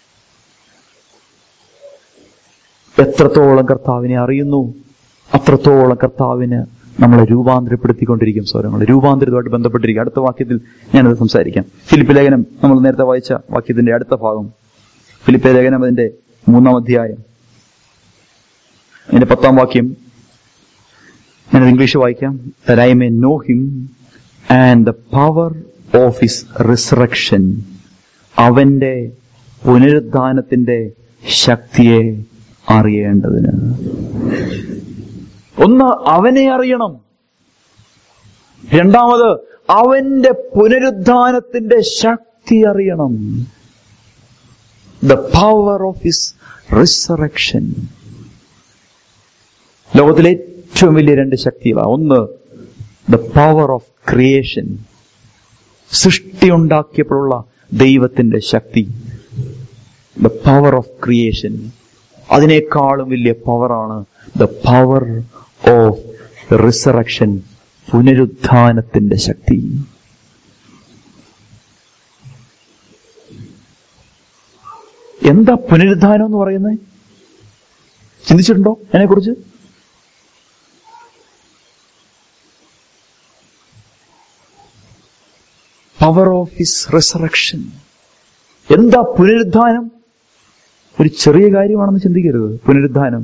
Speaker 1: എത്രത്തോളം കർത്താവിനെ അറിയുന്നു അത്രത്തോളം കർത്താവിന് നമ്മളെ രൂപാന്തരപ്പെടുത്തിക്കൊണ്ടിരിക്കും സ്വരങ്ങൾ രൂപാന്തരത്തുമായിട്ട് ബന്ധപ്പെട്ടിരിക്കും അടുത്ത വാക്യത്തിൽ ഞാനത് സംസാരിക്കാം ഫിലിപ്പ് ലേഖനം നമ്മൾ നേരത്തെ വായിച്ച വാക്യത്തിന്റെ അടുത്ത ഭാഗം ഫിലിപ്പ് ലേഖനം അതിന്റെ മൂന്നാം അധ്യായം അതിന്റെ പത്താം വാക്യം ഞാനത് ഇംഗ്ലീഷ് വായിക്കാം I may know him and the power of his resurrection അവന്റെ പുനരുദ്ധാനത്തിന്റെ ശക്തിയെ അറിയേണ്ടതിന് ഒന്ന് അവനെ അറിയണം രണ്ടാമത് അവന്റെ പുനരുദ്ധാനത്തിന്റെ ശക്തി അറിയണം the power of his resurrection ലോകത്തിലെ ഏറ്റവും വലിയ രണ്ട് ശക്തികളാണ് ഒന്ന് ദ പവർ ഓഫ് ക്രിയേഷൻ സൃഷ്ടി ഉണ്ടാക്കിയപ്പോഴുള്ള ദൈവത്തിന്റെ ശക്തി ദ പവർ ഓഫ് ക്രിയേഷൻ അതിനേക്കാളും വലിയ പവറാണ് ദ പവർ ഓഫ് റിസറക്ഷൻ പുനരുത്ഥാനത്തിന്റെ ശക്തി എന്താ പുനരുദ്ധാനം എന്ന് പറയുന്നത് ചിന്തിച്ചിട്ടുണ്ടോ അതിനെക്കുറിച്ച് പവർ ഓഫ് ഹിസ് റിസറക്ഷൻ എന്താ പുനരുദ്ധാനം ഒരു ചെറിയ കാര്യമാണെന്ന് ചിന്തിക്കരുത് പുനരുദ്ധാനം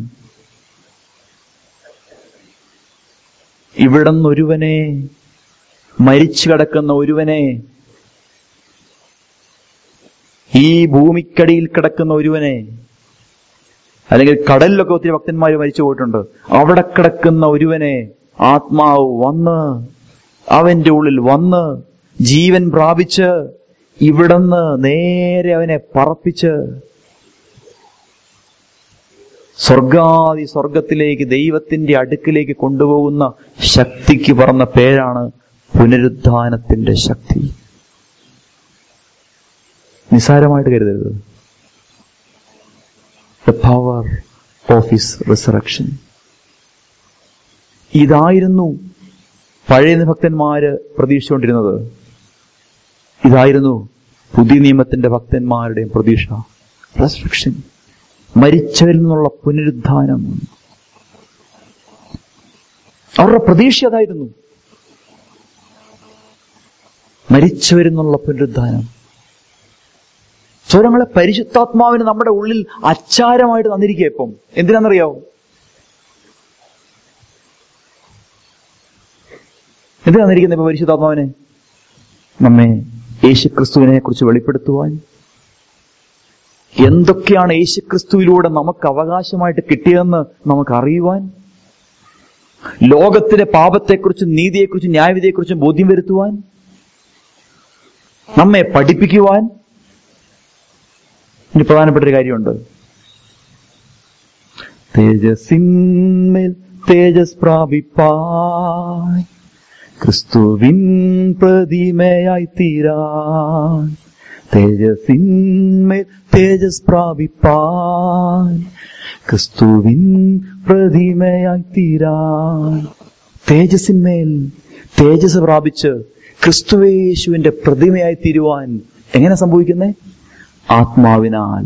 Speaker 1: ഇവിടുന്ന് ഒരുവനെ മരിച്ചു കിടക്കുന്ന ഒരുവനെ ഈ ഭൂമിക്കടിയിൽ കിടക്കുന്ന ഒരുവനെ അല്ലെങ്കിൽ കടലിലൊക്കെ ഒത്തിരി ഭക്തന്മാർ മരിച്ചു പോയിട്ടുണ്ട് അവിടെ കിടക്കുന്ന ഒരുവനെ ആത്മാവ് വന്ന് അവന്റെ ഉള്ളിൽ വന്ന് ജീവൻ പ്രാപിച്ച് ഇവിടുന്ന് നേരെ അവനെ പറപ്പിച്ച് സ്വർഗാദി സ്വർഗത്തിലേക്ക് ദൈവത്തിന്റെ അടുക്കിലേക്ക് കൊണ്ടുപോകുന്ന ശക്തിക്ക് പറഞ്ഞ പേരാണ് പുനരുദ്ധാനത്തിന്റെ ശക്തി നിസാരമായിട്ട് കരുതരുത് the power of his resurrection ഇതായിരുന്നു പഴയ ഭക്തന്മാര് പ്രതീക്ഷിച്ചുകൊണ്ടിരുന്നത് ഇതായിരുന്നു പുതിയ നിയമത്തിന്റെ ഭക്തന്മാരുടെയും പ്രതീക്ഷ റെസ്ട്രിക്ഷൻ മരിച്ചവരിൽ നിന്നുള്ള പുനരുദ്ധാനം അവരുടെ പ്രതീക്ഷ അതായിരുന്നു മരിച്ചവരിൽ നിന്നുള്ള പുനരുദ്ധാനം സ്വരങ്ങളെ പരിശുദ്ധാത്മാവിന് നമ്മുടെ ഉള്ളിൽ അച്ചാരമായിട്ട് തന്നിരിക്കുക ഇപ്പം എന്തിനാണെന്നറിയാവോ എന്ത് തന്നിരിക്കുന്നത് ഇപ്പൊ പരിശുദ്ധാത്മാവിനെ നമ്മെ യേശുക്രിസ്തുവിനെ കുറിച്ച് വെളിപ്പെടുത്തുവാൻ എന്തൊക്കെയാണ് യേശുക്രിസ്തുവിലൂടെ നമുക്ക് അവകാശമായിട്ട് കിട്ടിയതെന്ന് നമുക്ക് അറിയുവാൻ ലോകത്തിലെ പാപത്തെക്കുറിച്ചും നീതിയെക്കുറിച്ചും ന്യായവിധിയെക്കുറിച്ചും ബോധ്യം വരുത്തുവാൻ നമ്മെ പഠിപ്പിക്കുവാൻ ഇനി പ്രധാനപ്പെട്ട ഒരു കാര്യമുണ്ട് തേജസ്സിന്മേൽ തേജസ് പ്രാപിപ്പാൻ ക്രിസ്തുവിൻ പ്രതിമയായി തീരാൻ തേജസ്സിന്മേൽ തേജസ് പ്രാപിപ്പാൻ ക്രിസ്തുവിൻ പ്രതിമയായി തീരാൻ തേജസ്സിന്മേൽ തേജസ് പ്രാപിച്ച് ക്രിസ്തുവേശുവിന്റെ പ്രതിമയായി തീരുവാൻ എങ്ങനെ സംഭവിക്കുന്നേ ആത്മാവിനാൽ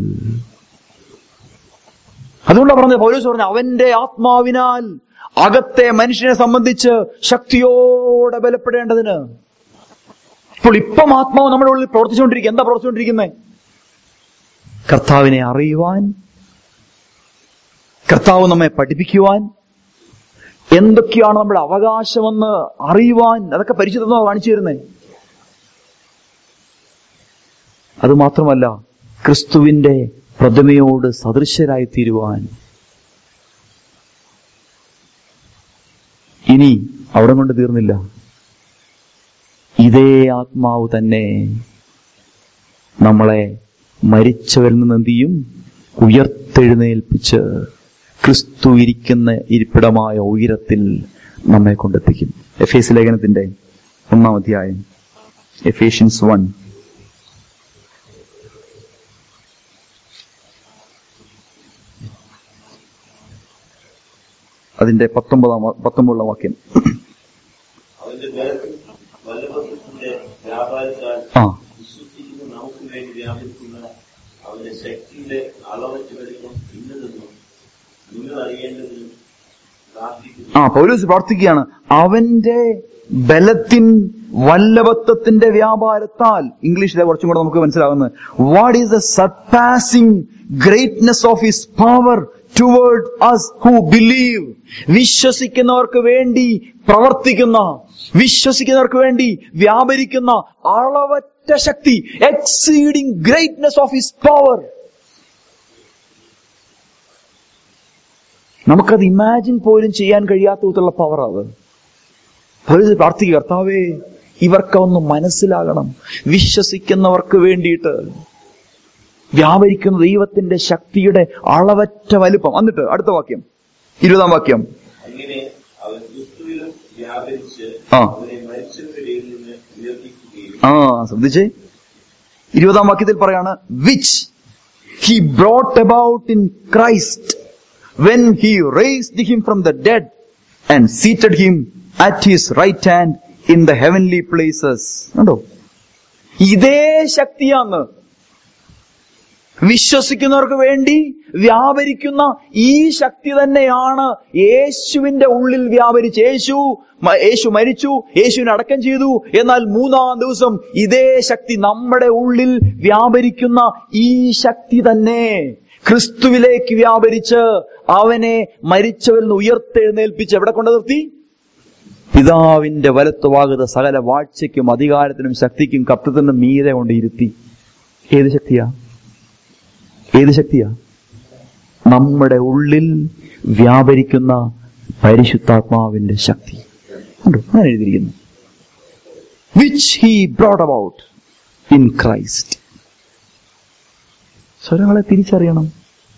Speaker 1: അതുകൊണ്ടാണ് പറഞ്ഞത് പൗലോസ് പറഞ്ഞു അവന്റെ ആത്മാവിനാൽ അകത്തെ മനുഷ്യനെ സംബന്ധിച്ച് ശക്തിയോടെ ബലപ്പെടേണ്ടതിന് ഇപ്പോൾ ഇപ്പം ആത്മാവ് നമ്മുടെ ഉള്ളിൽ പ്രവർത്തിച്ചുകൊണ്ടിരിക്കുക എന്താ പ്രവർത്തിച്ചുകൊണ്ടിരിക്കുന്നത് കർത്താവിനെ അറിയുവാൻ കർത്താവ് നമ്മെ പഠിപ്പിക്കുവാൻ എന്തൊക്കെയാണ് നമ്മുടെ അവകാശമെന്ന് അറിയുവാൻ അതൊക്കെ പരിശുദ്ധമാ കാണിച്ചു തരുന്നേ അത് മാത്രമല്ല ക്രിസ്തുവിന്റെ പ്രതിമയോട് സദൃശരായി തീരുവാൻ ഇനി അവിടെ കൊണ്ട് തീർന്നില്ല ഇതേ ആത്മാവ് തന്നെ നമ്മളെ മരിച്ചവരിൽ നിന്ന് എന്ത് ചെയ്യും ഉയർത്തെഴുന്നേൽപ്പിച്ച് ക്രിസ്തു ഇരിക്കുന്ന ഇരിപ്പിടമായ ഉയരത്തിൽ നമ്മെ കൊണ്ടെത്തിക്കും എഫ് എസ് ലേഖനത്തിന്റെ ഒന്നാം അധ്യായം എഫേഷ്യൻസ് വൺ അതിന്റെ പത്തൊമ്പതാം വാ- പത്തൊമ്പതാം വാക്യം
Speaker 3: അവന്റെ ബലത്തിൽ വല്ലഭത്തിന്റെ വ്യാപാരത്താൽ
Speaker 1: ആ
Speaker 3: വിശ്വസിക്കുന്ന നമുക്ക് വേണ്ടി വ്യാപിക്കുന്ന അവന്റെ ശക്തിയുടെ അളവറ്റ് വലിപ്പം ഇന്നതെന്നും നിങ്ങൾ അറിയേണ്ടതിനും പ്രാർത്ഥിക്കുന്നു
Speaker 1: ആ പൗലോസ് പ്രാർത്ഥിക്കുകയാണ് അവന്റെ ബലത്തിൻ വല്ലഭത്വത്തിന്റെ വ്യാപാരത്താൽ ഇംഗ്ലീഷിലെ കുറച്ചും കൂടെ നമുക്ക് മനസ്സിലാകുന്നത് what is the surpassing greatness of his power toward us who believe വിശ്വസിക്കുന്നവർക്ക് വേണ്ടി പ്രവർത്തിക്കുന്ന വിശ്വസിക്കുന്നവർക്ക് വേണ്ടി വ്യാപരിക്കുന്ന അളവറ്റ ശക്തി exceeding greatness of his power നമുക്കത് ഇമാജിൻ പോലും ചെയ്യാൻ കഴിയാത്ത വിധത്തിലുള്ള പവർ അത് പൗലോസ് പ്രാർത്ഥിക്കുക കർത്താവേ ഇവർക്കൊന്ന് മനസ്സിലാകണം വിശ്വസിക്കുന്നവർക്ക് വേണ്ടിയിട്ട് വ്യാപരിക്കുന്ന ദൈവത്തിന്റെ ശക്തിയുടെ അളവറ്റ വലുപ്പം എന്നിട്ട് അടുത്ത വാക്യം ഇരുപതാം വാക്യം
Speaker 3: അങ്ങനെ അവൻ ക്രിസ്തുവിലും വ്യാപരിച്ച്
Speaker 1: ആ.
Speaker 3: അവനെ മരിച്ചവരുടെ ഇടയിൽ നിന്ന് ഉയർത്തിക്കുകയും
Speaker 1: ആ ശ്രദ്ധിച്ചേ ഇരുപതാം വാക്യത്തിൽ പറയാണ് which he brought about in Christ when he raised him from the dead and seated him at his right hand in the heavenly places കണ്ടോ ഇതേ ശക്തിയാന്ന് വിശ്വസിക്കുന്നവർക്ക് വേണ്ടി വ്യാപരിക്കുന്ന ഈ ശക്തി തന്നെയാണ് യേശുവിന്റെ ഉള്ളിൽ വ്യാപരിച്ച് യേശു മ- യേശു മരിച്ചു യേശുവിനെ അടക്കം ചെയ്തു എന്നാൽ മൂന്നാം ദിവസം ഇതേ ശക്തി നമ്മുടെ ഉള്ളിൽ വ്യാപരിക്കുന്ന ഈ ശക്തി തന്നെ ക്രിസ്തുവിലേക്ക് വ്യാപരിച്ച് അവനെ മരിച്ചവരിൽ നിന്ന് ഉയർത്തെഴുന്നേൽപ്പിച്ച് എവിടെ കൊണ്ടു നിർത്തി പിതാവിന്റെ വലത്തുവാകുന്ന സകല വാഴ്ചയ്ക്കും അധികാരത്തിനും ശക്തിക്കും കർത്തത്തിനും മീതെ കൊണ്ട് ഇരുത്തി ഏത് ശക്തിയാ ഏത് ശക്തിയാ നമ്മുടെ ഉള്ളിൽ വ്യാപരിക്കുന്ന പരിശുദ്ധാത്മാവിന്റെ ശക്തി കണ്ടോ അങ്ങനെ എഴുതിയിരിക്കുന്നു which he brought about in Christ സ്വരങ്ങളെ തിരിച്ചറിയണം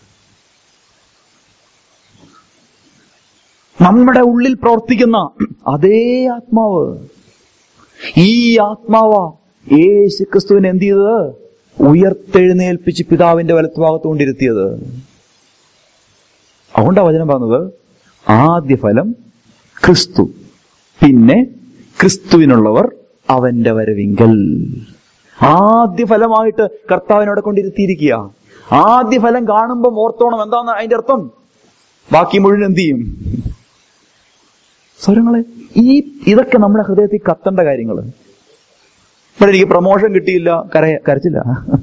Speaker 1: നമ്മുടെ ഉള്ളിൽ പ്രവർത്തിക്കുന്ന അതേ ആത്മാവ് ഈ ആത്മാവ യേശു ക്രിസ്തുവിനെ എന്ത് ചെയ്തത് ഉയർത്തെഴുന്നേൽപ്പിച്ച് പിതാവിന്റെ വലത്തുഭാഗത്തുകൊണ്ടിരുത്തിയത് അതുകൊണ്ടാ വചനം പറഞ്ഞത് ആദ്യ ഫലം ക്രിസ്തു പിന്നെ ക്രിസ്തുവിനുള്ളവർ അവന്റെ വരവിങ്കൽ ആദ്യ ഫലമായിട്ട് കർത്താവിനോടെ കൊണ്ടിരുത്തിയിരിക്കുക ആദ്യ ഫലം കാണുമ്പോൾ ഓർത്തോണം എന്താന്ന് അതിന്റെ അർത്ഥം ബാക്കി മുഴുവൻ എന്ത് ചെയ്യും സ്വരങ്ങളെ ഈ ഇതൊക്കെ നമ്മുടെ ഹൃദയത്തിൽ കത്തേണ്ട കാര്യങ്ങൾ ഇവിടെ എനിക്ക് പ്രൊമോഷൻ കിട്ടിയില്ല കരയ കരച്ചില്ല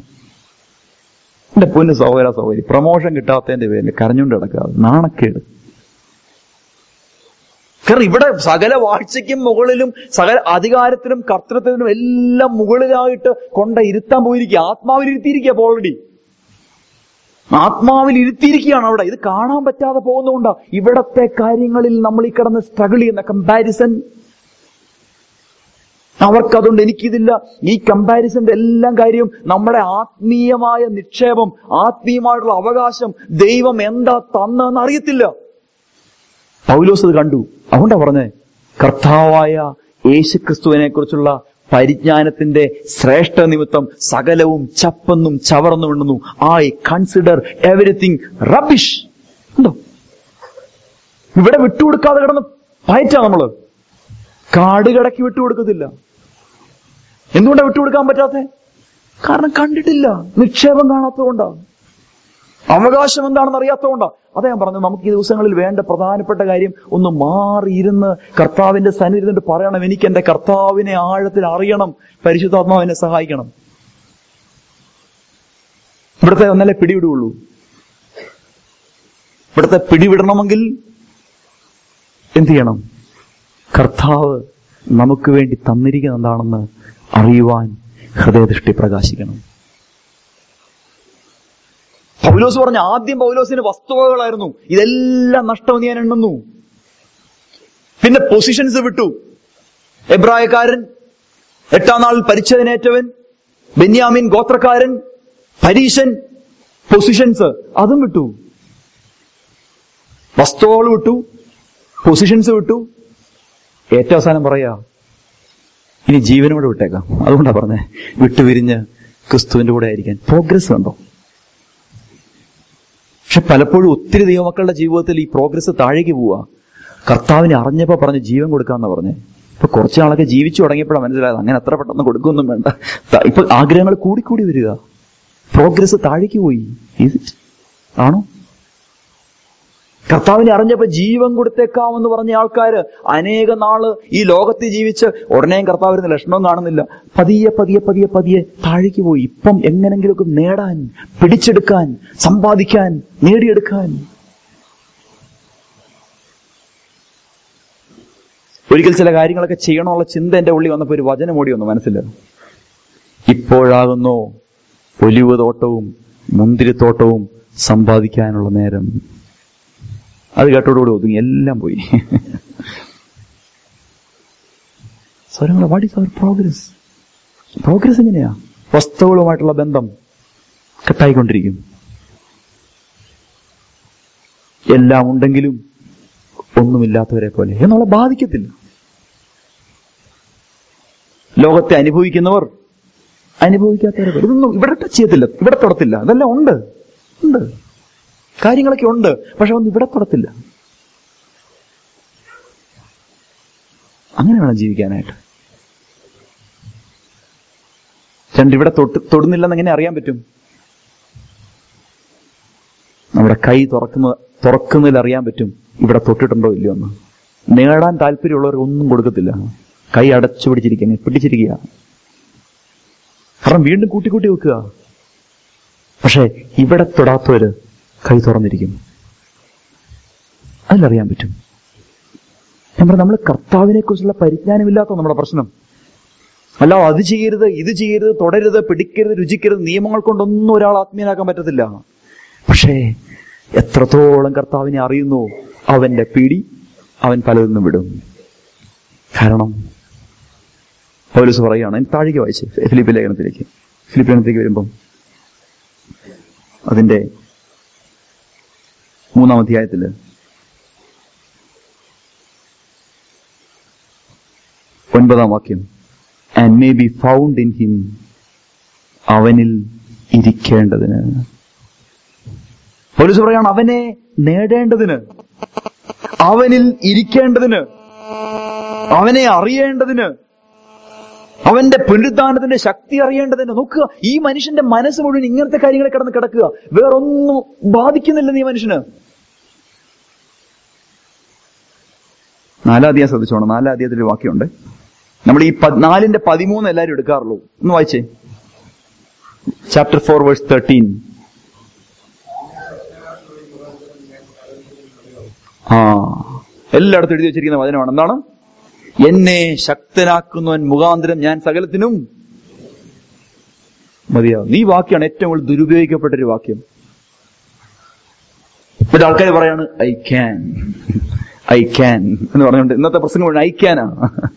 Speaker 1: എന്റെ പൊന്ന് സഹോദര സഹോദരി പ്രൊമോഷൻ കിട്ടാത്തതിന്റെ പേരിൽ കരഞ്ഞുകൊണ്ട് കിടക്കുക നാണക്കേട് കാരണം ഇവിടെ സകല വാഴ്ചയ്ക്കും മുകളിലും സകല അധികാരത്തിനും കർത്തൃത്വത്തിനും എല്ലാം മുകളിലായിട്ട് കൊണ്ട ഇരുത്താൻ പോയിരിക്കുക ആത്മാവിൽ ഇരുത്തിയിരിക്കുക ഓൾറെഡി ആത്മാവിൽ ഇരുത്തിയിരിക്കുകയാണ് അവിടെ ഇത് കാണാൻ പറ്റാതെ പോകുന്നതുകൊണ്ടാ ഇവിടത്തെ കാര്യങ്ങളിൽ നമ്മൾ ഈ കിടന്ന് സ്ട്രഗിൾ ചെയ്യുന്ന കമ്പാരിസൺ അവർക്കതുകൊണ്ട് എനിക്കിതില്ല ഈ കമ്പാരിസന്റെ എല്ലാം കാര്യവും നമ്മുടെ ആത്മീയമായ നിക്ഷേപം ആത്മീയമായിട്ടുള്ള അവകാശം ദൈവം എന്താ തന്നെന്ന് അറിയത്തില്ല പൗലോസ് അത് കണ്ടു അതുകൊണ്ടാ പറഞ്ഞേ കർത്താവായ യേശുക്രിസ്തുവിനെ കുറിച്ചുള്ള പരിജ്ഞാനത്തിന്റെ ശ്രേഷ്ഠ നിമിത്തം സകലവും ചപ്പെന്നും ചവർന്നു വിണ്ണുന്നു ഐ കൺസിഡർ എവറിത്തിങ് റബിഷ് ഉണ്ടോ ഇവിടെ വിട്ടുകൊടുക്കാതെ കിടന്ന് പയറ്റാ നമ്മള് കാട് കിടക്കി വിട്ടുകൊടുക്കത്തില്ല എന്തുകൊണ്ടാ വിട്ടുകൊടുക്കാൻ പറ്റാത്തെ കാരണം കണ്ടിട്ടില്ല നിക്ഷേപം കാണാത്തതുകൊണ്ടാണ് അവകാശം എന്താണെന്ന് അറിയാത്തതുകൊണ്ടാ അതാ ഞാൻ പറഞ്ഞു നമുക്ക് ഈ ദിവസങ്ങളിൽ വേണ്ട പ്രധാനപ്പെട്ട കാര്യം ഒന്ന് മാറിയിരുന്ന് കർത്താവിന്റെ സന്നിധി ഇരുന്നിട്ട് പറയണം എനിക്ക് എന്റെ കർത്താവിനെ ആഴത്തിൽ അറിയണം പരിശുദ്ധാത്മാവിനെ സഹായിക്കണം ഇവിടുത്തെ ഒന്നല്ലേ പിടിവിടുള്ളൂ ഇവിടുത്തെ പിടിവിടണമെങ്കിൽ എന്ത് ചെയ്യണം കർത്താവ് നമുക്ക് വേണ്ടി തന്നിരിക്കുന്ന എന്താണെന്ന് അറിയുവാൻ ഹൃദയദൃഷ്ടി പ്രകാശിക്കണം പൗലോസ് പറഞ്ഞ ആദ്യം പൗലോസിന് വസ്തുവകളായിരുന്നു ഇതെല്ലാം നഷ്ടമെന്ന് ഞാൻ എണ്ണുന്നു പിന്നെ പൊസിഷൻസ് വിട്ടു എബ്രായക്കാരൻ എട്ടാം നാളിൽ പരിച്ഛേദനേറ്റവൻ ബെന്യാമിൻ ഗോത്രക്കാരൻ പരീശൻ പൊസിഷൻസ് അതും വിട്ടു വസ്തുവകൾ വിട്ടു പൊസിഷൻസ് വിട്ടു ഏറ്റവും അവസാനം പറയാ ഇനി ജീവനോട് വിട്ടേക്കാം അതുകൊണ്ടാ പറഞ്ഞേ വിട്ടുപിരിഞ്ഞ് ക്രിസ്തുവിന്റെ കൂടെ ആയിരിക്കാൻ പ്രോഗ്രസ് ഉണ്ടോ പക്ഷെ പലപ്പോഴും ഒത്തിരി ദൈവമക്കളുടെ ജീവിതത്തിൽ ഈ പ്രോഗ്രസ് താഴേക്ക് പോവുക കർത്താവിനെ അറിഞ്ഞപ്പോ പറഞ്ഞ് ജീവൻ കൊടുക്കാന്ന് പറഞ്ഞേ ഇപ്പൊ കുറച്ച് നാളൊക്കെ ജീവിച്ചു തുടങ്ങിയപ്പോഴാണ് മനസ്സിലായത് അങ്ങനെ അത്ര പെട്ടെന്ന് കൊടുക്കൊന്നും വേണ്ട ത- ഇപ്പൊ ആഗ്രഹങ്ങൾ കൂടിക്കൂടി വരിക പ്രോഗ്രസ് താഴേക്ക് പോയി Is it? ആണോ കർത്താവിനെ അറിഞ്ഞപ്പോ ജീവൻ കൊടുത്തേക്കാമെന്ന് പറഞ്ഞ ആൾക്കാര് അനേക നാള് ഈ ലോകത്തിൽ ജീവിച്ച് ഉടനെയും കർത്താവിന് ലക്ഷണവും കാണുന്നില്ല പതിയെ പതിയെ പതിയെ പതിയെ താഴേക്ക് പോയി ഇപ്പം എങ്ങനെങ്കിലുമൊക്കെ നേടാൻ പിടിച്ചെടുക്കാൻ സമ്പാദിക്കാൻ നേടിയെടുക്കാൻ ഒരിക്കൽ ചില കാര്യങ്ങളൊക്കെ ചെയ്യണമെന്നുള്ള ചിന്ത എന്റെ ഉള്ളിൽ വന്നപ്പോ ഒരു വചനം ഓടി വന്നു മനസ്സിൽ ഇപ്പോഴാകുന്നു ഒലിവ് തോട്ടവും മുന്തിരിത്തോട്ടവും സമ്പാദിക്കാനുള്ള നേരം അത് കേട്ടോടുകൂടി ഒതുങ്ങി എല്ലാം പോയി സ്വരങ്ങൾ what is our progress progress എങ്ങനെയാ വസ്തുക്കളുമായിട്ടുള്ള ബന്ധം കെട്ടായിക്കൊണ്ടിരിക്കും എല്ലാം ഉണ്ടെങ്കിലും ഒന്നുമില്ലാത്തവരെ പോലെ എന്നുള്ള ബാധിക്കത്തില്ല ലോകത്തെ അനുഭവിക്കുന്നവർ അനുഭവിക്കാത്തവരെ പോലെ ഇതൊന്നും ഇവിടെ ടച്ച് ചെയ്യത്തില്ല ഇവിടെ തൊടത്തില്ല അതെല്ലാം ഉണ്ട് ഉണ്ട് കാര്യങ്ങളൊക്കെ ഉണ്ട് പക്ഷെ ഒന്നും ഇവിടെ തൊടത്തില്ല അങ്ങനെ വേണം ജീവിക്കാനായിട്ട് രണ്ടിവിടെ തൊട്ട് തൊടുന്നില്ലെന്ന് എങ്ങനെ അറിയാൻ പറ്റും നമ്മുടെ കൈ തുറക്കുന്ന തുറക്കുന്നതിൽ അറിയാൻ പറ്റും ഇവിടെ തൊട്ടിട്ടുണ്ടോ ഇല്ലയോ എന്ന് നേടാൻ താല്പര്യമുള്ളവർ ഒന്നും കൊടുക്കത്തില്ല കൈ അടച്ചു പിടിച്ചിരിക്കുക പിടിച്ചിരിക്കുക കാരണം വീണ്ടും കൂട്ടി കൂട്ടി വെക്കുക പക്ഷെ ഇവിടെ തൊടാത്തവര് കൈ തുറന്നിരിക്കും അതിലറിയാൻ പറ്റും ഞാൻ പറഞ്ഞു നമ്മൾ കർത്താവിനെ കുറിച്ചുള്ള പരിജ്ഞാനമില്ലാത്ത നമ്മുടെ പ്രശ്നം അല്ല അത് ചെയ്യരുത് ഇത് ചെയ്യരുത് തുടരുത് പിടിക്കരുത് രുചിക്കരുത് നിയമങ്ങൾ കൊണ്ടൊന്നും ഒരാൾ ആത്മീയനാക്കാൻ പറ്റത്തില്ല പക്ഷേ എത്രത്തോളം കർത്താവിനെ അറിയുന്നു അവന്റെ പിടി അവൻ പലതിന്നും വിടും കാരണം പൗലൂസ് പറയുകയാണ് ഞാൻ താഴേക്ക് വായിച്ച് ഫിലിപ്പ് ലേഖനത്തിലേക്ക് ഫിലിപ്പ് ലേഖനത്തിലേക്ക് വരുമ്പം അതിന്റെ മൂന്നാം അധ്യായത്തില് ഒൻപതാം വാക്യം and may be found in him അവനിൽ ഇരിക്കേണ്ടതിന് പോലീസ് പറയാണ് അവനെ നേടേണ്ടതിന് അവനിൽ ഇരിക്കേണ്ടതിന് അവനെ അറിയേണ്ടതിന് അവന്റെ പുനരുദ്ധാനത്തിന്റെ ശക്തി അറിയേണ്ടതിന് നോക്കുക ഈ മനുഷ്യന്റെ മനസ്സ് മുഴുവൻ ഇങ്ങനത്തെ കാര്യങ്ങൾ കിടന്ന് കിടക്കുക വേറൊന്നും ബാധിക്കുന്നില്ലെന്ന് ഈ മനുഷ്യന് നാലാധ്യായം ശ്രദ്ധിച്ചോണം നാലാധ്യായത്തിൽ ഒരു വാക്യമുണ്ട് നമ്മൾ ഈ പ- നാലിന്റെ പതിമൂന്ന് എല്ലാവരും എടുക്കാറുള്ളൂ ഒന്ന് വായിച്ചേ ചാപ്റ്റർ ഫോർ വേഴ്സ് തേർട്ടീൻ ആ എല്ലായിടത്തും എഴുതി വെച്ചിരിക്കുന്ന വചനമാണ് എന്താണ് എന്നെ ശക്തനാക്കുന്നവൻ മുഖാന്തരം ഞാൻ സകലത്തിനും മതിയാവും ഈ വാക്യാണ് ഏറ്റവും കൂടുതൽ ദുരുപയോഗിക്കപ്പെട്ട ഒരു വാക്യം എന്നിട്ട് ആൾക്കാർ പറയാണ് ഐ ക്യാൻ ഐ ക്യാൻ എന്ന് പറഞ്ഞുകൊണ്ട് ഇന്നത്തെ പ്രസംഗം ഐ ക്യാനാ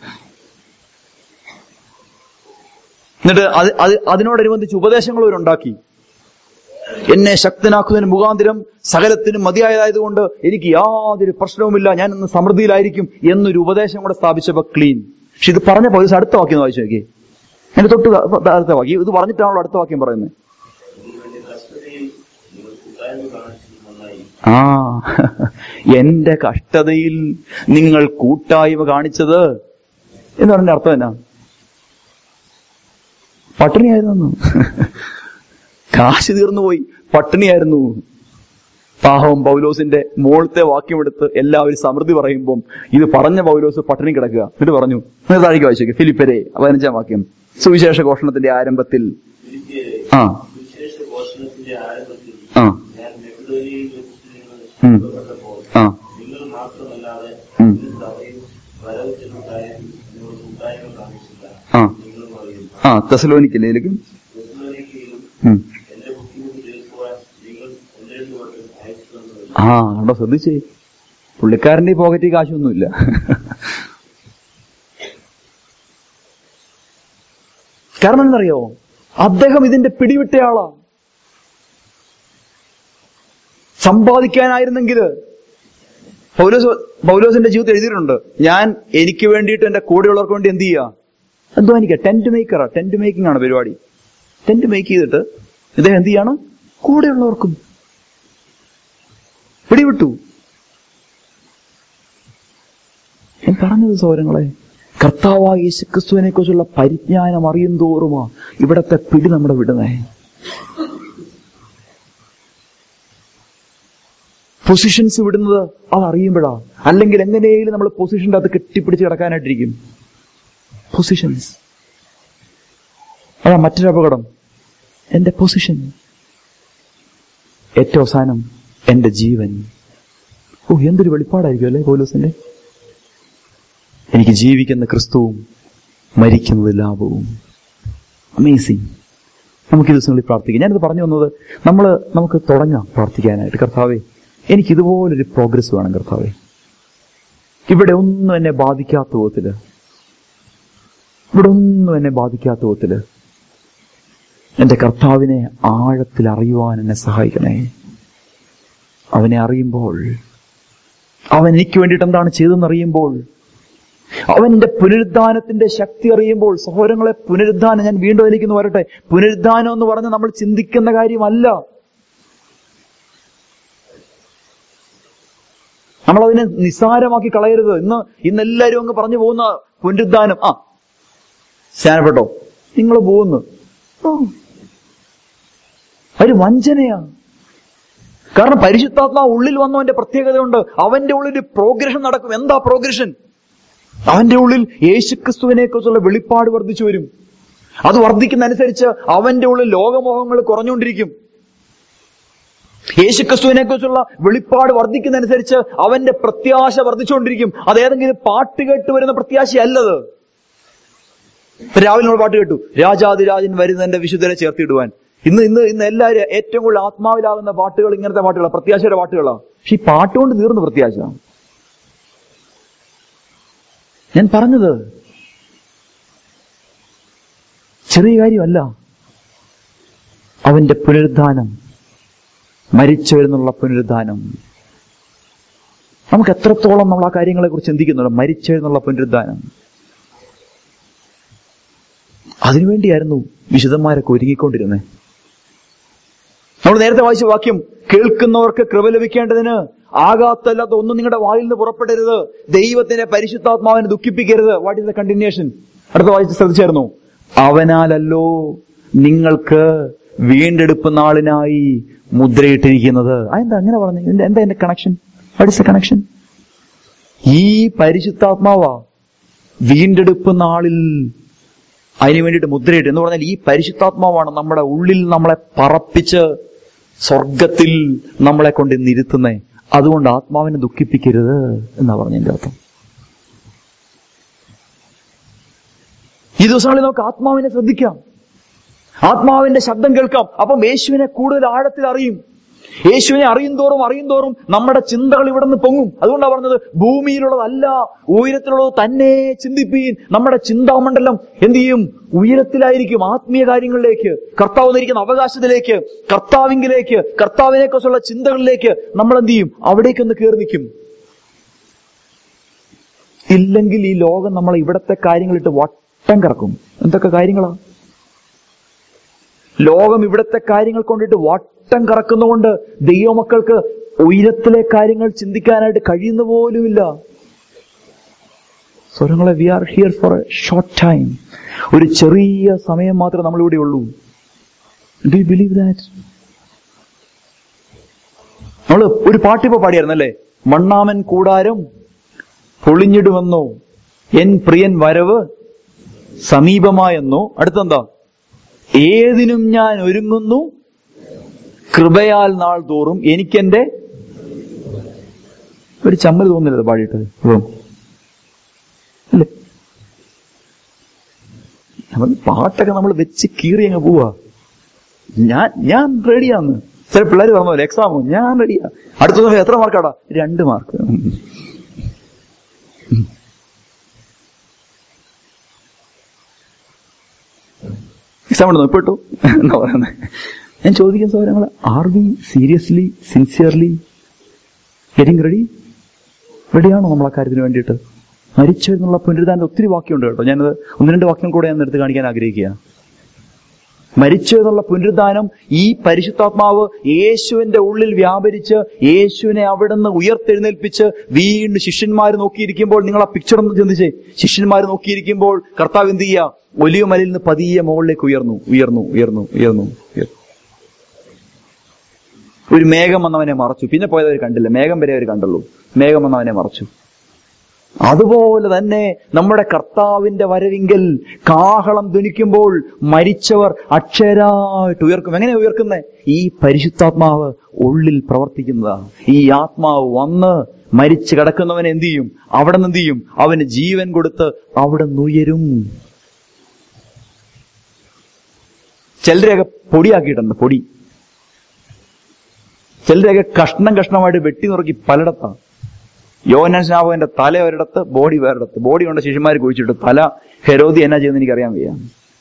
Speaker 1: എന്നിട്ട് അത് അത് അതിനോടനുബന്ധിച്ച് ഉപദേശങ്ങൾ അവരുണ്ടാക്കി എന്നെ ശക്തനാക്കുന്നതിന് മുഖാന്തരം സകലത്തിനും മതിയായതായതുകൊണ്ട് എനിക്ക് യാതൊരു പ്രശ്നവുമില്ല ഞാൻ ഇന്ന് സമൃദ്ധിയിലായിരിക്കും എന്നൊരു ഉപദേശം കൂടെ സ്ഥാപിച്ചപ്പോ ക്ലീൻ പക്ഷെ ഇത് പറഞ്ഞ പോലീസ് അടുത്ത വാക്യം ഒന്ന് വായിച്ചു നോക്കി എന്റെ തൊട്ട് ത- അടുത്ത വാക്യം ഇത് പറഞ്ഞിട്ടാണല്ലോ അടുത്ത വാക്യം പറയുന്നത്
Speaker 3: ഇതിനുവേണ്ടി കഷ്ടതയിൽ നിങ്ങൾ കൂട്ടായ്മ കാണിച്ചത് നന്നായി
Speaker 1: ആ എന്റെ കഷ്ടതയിൽ നിങ്ങൾ കൂട്ടായ്മ കാണിച്ചത് എന്ന് പറഞ്ഞ അർത്ഥം എന്നാ പട്ടിണിയായിരുന്നു കാശ് തീർന്നു പോയി പട്ടിണിയായിരുന്നു പാഹവും പൗലോസിന്റെ മോളത്തെ വാക്യമെടുത്ത് എല്ലാവരും സമൃദ്ധി പറയുമ്പം ഇത് പറഞ്ഞ പൗലോസ് പട്ടിണി കിടക്കുക എന്നിട്ട് പറഞ്ഞു എന്നിട്ട് താഴേക്ക് വായിച്ചേക്ക് ഫിലിപ്പരെ പതിനഞ്ചാം വാക്യം സുവിശേഷ ഘോഷണത്തിന്റെ ആരംഭത്തിൽ
Speaker 3: ഫിലിപ്പിയരെ,
Speaker 1: ആ
Speaker 3: സുവിശേഷ ഘോഷണത്തിന്റെ ആരംഭത്തിൽ
Speaker 1: ആ
Speaker 3: ഞാൻ മെക്ഡോനിയയിൽ വെച്ച് നിങ്ങൾ
Speaker 1: ഉം.
Speaker 3: സുഖപ്പെട്ടപ്പോൾ
Speaker 1: ആ
Speaker 3: നിങ്ങൾ മാത്രമല്ലാതെ
Speaker 1: ഉം.
Speaker 3: ഒരു സഭയും വരവ് ചെന്ന കാര്യത്തിൽ നിങ്ങൾ കൂട്ടായ്മ കാണിച്ചില്ല
Speaker 1: ആ
Speaker 3: നിങ്ങളും അറിയുന്നു
Speaker 1: ആ തെസലോനിക്കല്ലേലും
Speaker 3: തെസ്സലോനിക്കയിലും
Speaker 1: ഉം
Speaker 3: എന്റെ ബുദ്ധിമുട്ട് തീർക്കുവാൻ നിങ്ങൾ ഒന്ന് രണ്ട് വട്ടം അയച്ചു തന്നതല്ല
Speaker 1: ആ കണ്ടോ ശ്രദ്ധിച്ചേ പുള്ളിക്കാരന്റെ ഈ പോക്കറ്റിൽ കാശൊന്നുമില്ല കാരണം എന്നറിയോ അദ്ദേഹം ഇതിന്റെ പിടിവിട്ടയാളാ സമ്പാദിക്കാനായിരുന്നെങ്കിൽ പൗലോസ് പൗലോസിന്റെ ജീവിതത്തിൽ എഴുതിയിട്ടുണ്ട് ഞാൻ എനിക്ക് വേണ്ടിയിട്ട് എന്റെ കൂടെയുള്ളവർക്ക് വേണ്ടി എന്ത് ചെയ്യുക അധ്വാനിക്കുക ടെന്റ് മേക്കറാ ടെന്റ് മേക്കിംഗ് ആണ് പരിപാടി ടെന്റ് മേക്ക് ചെയ്തിട്ട് ഇദ്ദേഹം എന്ത് ചെയ്യാണ് കൂടെയുള്ളവർക്കും പിടിവിട്ടു ഞാൻ പറഞ്ഞത് സൗരങ്ങളെ കർത്താവായ യേശു ക്രിസ്തുവിനെ കുറിച്ചുള്ള പരിജ്ഞാനം അറിയും തോറുമാ ഇവിടത്തെ പിടി നമ്മുടെ വിടുന്നേ പൊസിഷൻസ് വിടുന്നത് അത് അറിയുമ്പോഴാ അല്ലെങ്കിൽ എങ്ങനെയെങ്കിലും നമ്മൾ പൊസിഷന്റെ അത് കെട്ടിപ്പിടിച്ച് കിടക്കാനായിട്ടിരിക്കും പൊസിഷൻസ് അതാ മറ്റൊരു അപകടം എന്റെ പൊസിഷൻ ഏറ്റവും അവസാനം എന്റെ ജീവൻ ഓ എന്തൊരു വെളിപ്പാടായിരിക്കും അല്ലേ പൗലോസിന്റെ എനിക്ക് ജീവിക്കുന്ന ക്രിസ്തുവും മരിക്കുന്നത് ലാഭവും അമേസിങ് നമുക്ക് ഈ ദിവസങ്ങളിൽ പ്രാർത്ഥിക്കാം ഞാനിത് പറഞ്ഞു വന്നത് നമ്മൾ നമുക്ക് തുടങ്ങാം പ്രാർത്ഥിക്കാനായിട്ട് കർത്താവേ എനിക്ക് ഇതുപോലൊരു പ്രോഗ്രസ് വേണം കർത്താവേ ഇവിടെ ഒന്നും എന്നെ ബാധിക്കാത്ത വിധത്തില് ഇവിടെ ഒന്നും എന്നെ ബാധിക്കാത്ത വിധത്തില് എന്റെ കർത്താവിനെ ആഴത്തിൽ അറിയുവാൻ എന്നെ സഹായിക്കണേ അവനെ അറിയുമ്പോൾ അവൻ എനിക്ക് വേണ്ടിയിട്ട് എന്താണ് ചെയ്തതെന്ന് അറിയുമ്പോൾ അവന്റെ പുനരുദ്ധാനത്തിന്റെ ശക്തി അറിയുമ്പോൾ സഹോദരങ്ങളെ പുനരുദ്ധാനം ഞാൻ വീണ്ടും അതിലേക്കൊന്ന് വരട്ടെ പുനരുദ്ധാനം എന്ന് പറഞ്ഞ് നമ്മൾ ചിന്തിക്കുന്ന കാര്യമല്ല നമ്മളതിനെ നിസ്സാരമാക്കി കളയരുത് ഇന്ന് ഇന്ന് എല്ലാവരും അങ്ങ് പറഞ്ഞു പോകുന്ന പുനരുദ്ധാനം ആ സ്നാനപ്പെട്ടോ നിങ്ങൾ പോകുന്നു ആ. ഒരു വഞ്ചനയാ കാരണം പരിശുദ്ധാത്മാവ് ഉള്ളിൽ വന്നവന്റെ പ്രത്യേകതയുണ്ട് അവന്റെ ഉള്ളിൽ ഒരു പ്രോഗ്രഷൻ നടക്കും എന്താ പ്രോഗ്രഷൻ അവന്റെ ഉള്ളിൽ യേശുക്രിസ്തുവിനെ കുറിച്ചുള്ള വെളിപ്പാട് വർദ്ധിച്ചു വരും അത് വർദ്ധിക്കുന്നതനുസരിച്ച് അവന്റെ ഉള്ളിൽ ലോകമോഹങ്ങൾ കുറഞ്ഞുകൊണ്ടിരിക്കും യേശുക്രിസ്തുവിനെ കുറിച്ചുള്ള വെളിപ്പാട് വർദ്ധിക്കുന്നതനുസരിച്ച് അവന്റെ പ്രത്യാശ വർദ്ധിച്ചുകൊണ്ടിരിക്കും അത് ഏതെങ്കിലും പാട്ട് കേട്ട് വരുന്ന പ്രത്യാശയല്ലത് ഇപ്പൊ രാവിലെ നമ്മൾ പാട്ട് കേട്ടു രാജാതിരാജൻ വരുന്നതിന്റെ വിശുദ്ധരെ ചേർത്തിടുവാൻ ഇന്ന് ഇന്ന് ഇന്ന് എല്ലാവരും ഏറ്റവും കൂടുതൽ ആത്മാവിലാകുന്ന പാട്ടുകൾ ഇങ്ങനത്തെ പാട്ടുകളാണ് പ്രത്യാശയുടെ പാട്ടുകളാണ് പക്ഷെ ഈ പാട്ടുകൊണ്ട് തീർന്നു പ്രത്യാശ ഞാൻ പറഞ്ഞത് ചെറിയ കാര്യമല്ല അവന്റെ പുനരുദ്ധാനം മരിച്ചവരെന്നുള്ള പുനരുദ്ധാനം നമുക്ക് എത്രത്തോളം നമ്മൾ ആ കാര്യങ്ങളെ കുറിച്ച് ചിന്തിക്കുന്നുണ്ട് മരിച്ചവരെന്നുള്ള പുനരുദ്ധാനം അതിനുവേണ്ടിയായിരുന്നു വിശുദ്ധന്മാരൊക്കെ ഒരുങ്ങിക്കൊണ്ടിരുന്നത് നമ്മൾ നേരത്തെ വായിച്ച വാക്യം കേൾക്കുന്നവർക്ക് കൃപ ലഭിക്കേണ്ടതിന് ആകാത്തല്ലാത്ത ഒന്നും നിങ്ങളുടെ വായിൽ നിന്ന് പുറപ്പെടരുത് ദൈവത്തിന്റെ പരിശുദ്ധാത്മാവിനെ ദുഃഖിപ്പിക്കരുത് വാട്ട് ഇസ് ദ കണ്ടിന്യൂഷൻ അടുത്ത വായിച്ച് ശ്രദ്ധിച്ചായിരുന്നു അവനാലല്ലോ നിങ്ങൾക്ക് വീണ്ടെടുപ്പ് നാളിനായി മുദ്രയിട്ടിരിക്കുന്നത് അതെന്താ അങ്ങനെ പറഞ്ഞു എന്താ എന്താ എന്റെ connection what is the connection ഈ പരിശുദ്ധാത്മാവാ വീണ്ടെടുപ്പ് നാളിൽ അതിനു വേണ്ടിയിട്ട് മുദ്രയിട്ട് എന്ന് പറഞ്ഞാൽ ഈ പരിശുദ്ധാത്മാവാണ് നമ്മുടെ ഉള്ളിൽ നമ്മളെ പറപ്പിച്ച് സ്വർഗത്തിൽ നമ്മളെ കൊണ്ട് നിരുത്തുന്നേ അതുകൊണ്ട് ആത്മാവിനെ ദുഃഖിപ്പിക്കരുത് എന്നാ പറഞ്ഞതിന്റെ അർത്ഥം ഈ ദിവസങ്ങളിൽ നമുക്ക് ആത്മാവിനെ ശ്രദ്ധിക്കാം ആത്മാവിന്റെ ശബ്ദം കേൾക്കാം അപ്പം യേശുവിനെ കൂടുതൽ ആഴത്തിൽ അറിയും യേശുവിനെ അറിയും തോറും അറിയും തോറും നമ്മുടെ ചിന്തകൾ ഇവിടെ നിന്ന് പൊങ്ങും അതുകൊണ്ടാണ് പറഞ്ഞത് ഭൂമിയിലുള്ളതല്ല ഉയരത്തിലുള്ളത് തന്നെ ചിന്തിപ്പീൻ നമ്മുടെ ചിന്താമണ്ഡലം എന്ത് ചെയ്യും ഉയരത്തിലായിരിക്കും ആത്മീയ കാര്യങ്ങളിലേക്ക് കർത്താവ് വന്നിരിക്കുന്ന അവകാശത്തിലേക്ക് കർത്താവിങ്കിലേക്ക് കർത്താവിനെ കുറിച്ചുള്ള ചിന്തകളിലേക്ക് നമ്മൾ എന്ത് ചെയ്യും അവിടേക്കൊന്ന് കയറി നിൽക്കും ഇല്ലെങ്കിൽ ഈ ലോകം നമ്മളെ ഇവിടത്തെ കാര്യങ്ങളിട്ട് വട്ടം കറക്കും എന്തൊക്കെ കാര്യങ്ങളാ ലോകം ഇവിടത്തെ കാര്യങ്ങൾ കൊണ്ടിട്ട് വട്ടം കറക്കുന്നതുകൊണ്ട് ദൈവമക്കൾക്ക് ഉയരത്തിലെ കാര്യങ്ങൾ ചിന്തിക്കാനായിട്ട് കഴിയുന്ന പോലുമില്ല സ്വരങ്ങളെ we are here for a short time ഒരു ചെറിയ സമയം മാത്രമേ നമ്മൾ ഇവിടെ ഉള്ളൂ ഡു യു ബിലീവ് ദാറ്റ് നമ്മള് ഒരു പാട്ടിപ്പോ പാടിയായിരുന്നല്ലേ മണ്ണാമൻ കൂടാരം പൊളിഞ്ഞിടുമെന്നോ എൻ പ്രിയൻ വരവ് സമീപമായെന്നോ അടുത്തെന്താ ഏതിനും ഞാൻ ഒരുങ്ങുന്നു കൃപയാൽ നാൾ തോറും എനിക്കെന്റെ ഒരു ചമ്മൽ തോന്നില്ല പാടിയിട്ട് ഉം. അല്ലേ നമ്മൾ പാട്ടൊക്കെ നമ്മൾ വെച്ച് കീറി അങ്ങ് പോവാ ഞാൻ ഞാൻ റെഡിയാന്ന് ചില പിള്ളേർ പറഞ്ഞ പോലെ എക്സാമോ ഞാൻ റെഡിയാ അടുത്ത സമയം എത്ര മാർക്കാടാ രണ്ട് മാർക്ക് എക്സാം ഉണ്ട് ഇപ്പെട്ടു എന്നാ പറയുന്നത് ഞാൻ ചോദിക്കുന്ന സൗകര്യങ്ങൾ are we seriously sincerely getting ready റെഡിയാണോ നമ്മൾ ആ കാര്യത്തിന് വേണ്ടിയിട്ട് മരിച്ചു എന്നുള്ള പുനരുദ്ധാനത്തിൽ ഒത്തിരി വാക്യമുണ്ട് കേട്ടോ ഞാനത് ഒന്ന് രണ്ട് വാക്യം കൂടെ ഞാൻ എടുത്ത് കാണിക്കാൻ ആഗ്രഹിക്കുക മരിച്ചു എന്നുള്ള പുനരുദ്ധാനം ഈ പരിശുദ്ധാത്മാവ് യേശുവിന്റെ ഉള്ളിൽ വ്യാപരിച്ച് യേശുവിനെ അവിടുന്ന് ഉയർത്തെഴുന്നേൽപ്പിച്ച് വീണ്ടും ശിഷ്യന്മാർ നോക്കിയിരിക്കുമ്പോൾ നിങ്ങൾ ആ പിക്ചർ ഒന്ന് ചിന്തിച്ചേ ശിഷ്യന്മാർ നോക്കിയിരിക്കുമ്പോൾ കർത്താവ് എന്ത് ചെയ്യുക ഒലിയ മലയിൽ നിന്ന് പതിയെ മുകളിലേക്ക് ഉയർന്നു ഉയർന്നു ഉയർന്നു ഉയർന്നു ഉയർന്നു ഒരു മേഘം വന്നവനെ മറച്ചു പിന്നെ പോയത് അവർ കണ്ടില്ല മേഘം വരെ അവർ കണ്ടുള്ളൂ മേഘം വന്നവനെ മറച്ചു അതുപോലെ തന്നെ നമ്മുടെ കർത്താവിന്റെ വരവിങ്കൽ കാഹളം ധ്വനിക്കുമ്പോൾ മരിച്ചവർ അക്ഷരായിട്ട് ഉയർക്കും എങ്ങനെ ഉയർക്കുന്നേ ഈ പരിശുദ്ധാത്മാവ് ഉള്ളിൽ പ്രവർത്തിക്കുന്നതാ ഈ ആത്മാവ് വന്ന് മരിച്ചു കിടക്കുന്നവൻ എന്ത് ചെയ്യും അവിടെ നിന്ന് എന്ത് ചെയ്യും അവന് ജീവൻ കൊടുത്ത് അവിടെ നിന്ന് ഉയരും ചിലരെയൊക്കെ പൊടിയാക്കിയിട്ടുണ്ട് പൊടി ചിലരെയൊക്കെ കഷ്ണം കഷ്ണമായിട്ട് വെട്ടി നുറുക്കി പലയിടത്താണ് യോഹന്നാൻ സ്നാപകന്റെ തല ഒരിടത്ത് ബോഡി വേറിടത്ത് ബോഡി കൊണ്ട് ശിഷ്യന്മാർ കുഴിച്ചിട്ട് തല ഹെരോദി എന്നാ ചെയ്യുന്ന എനിക്കറിയാൻ വയ്യ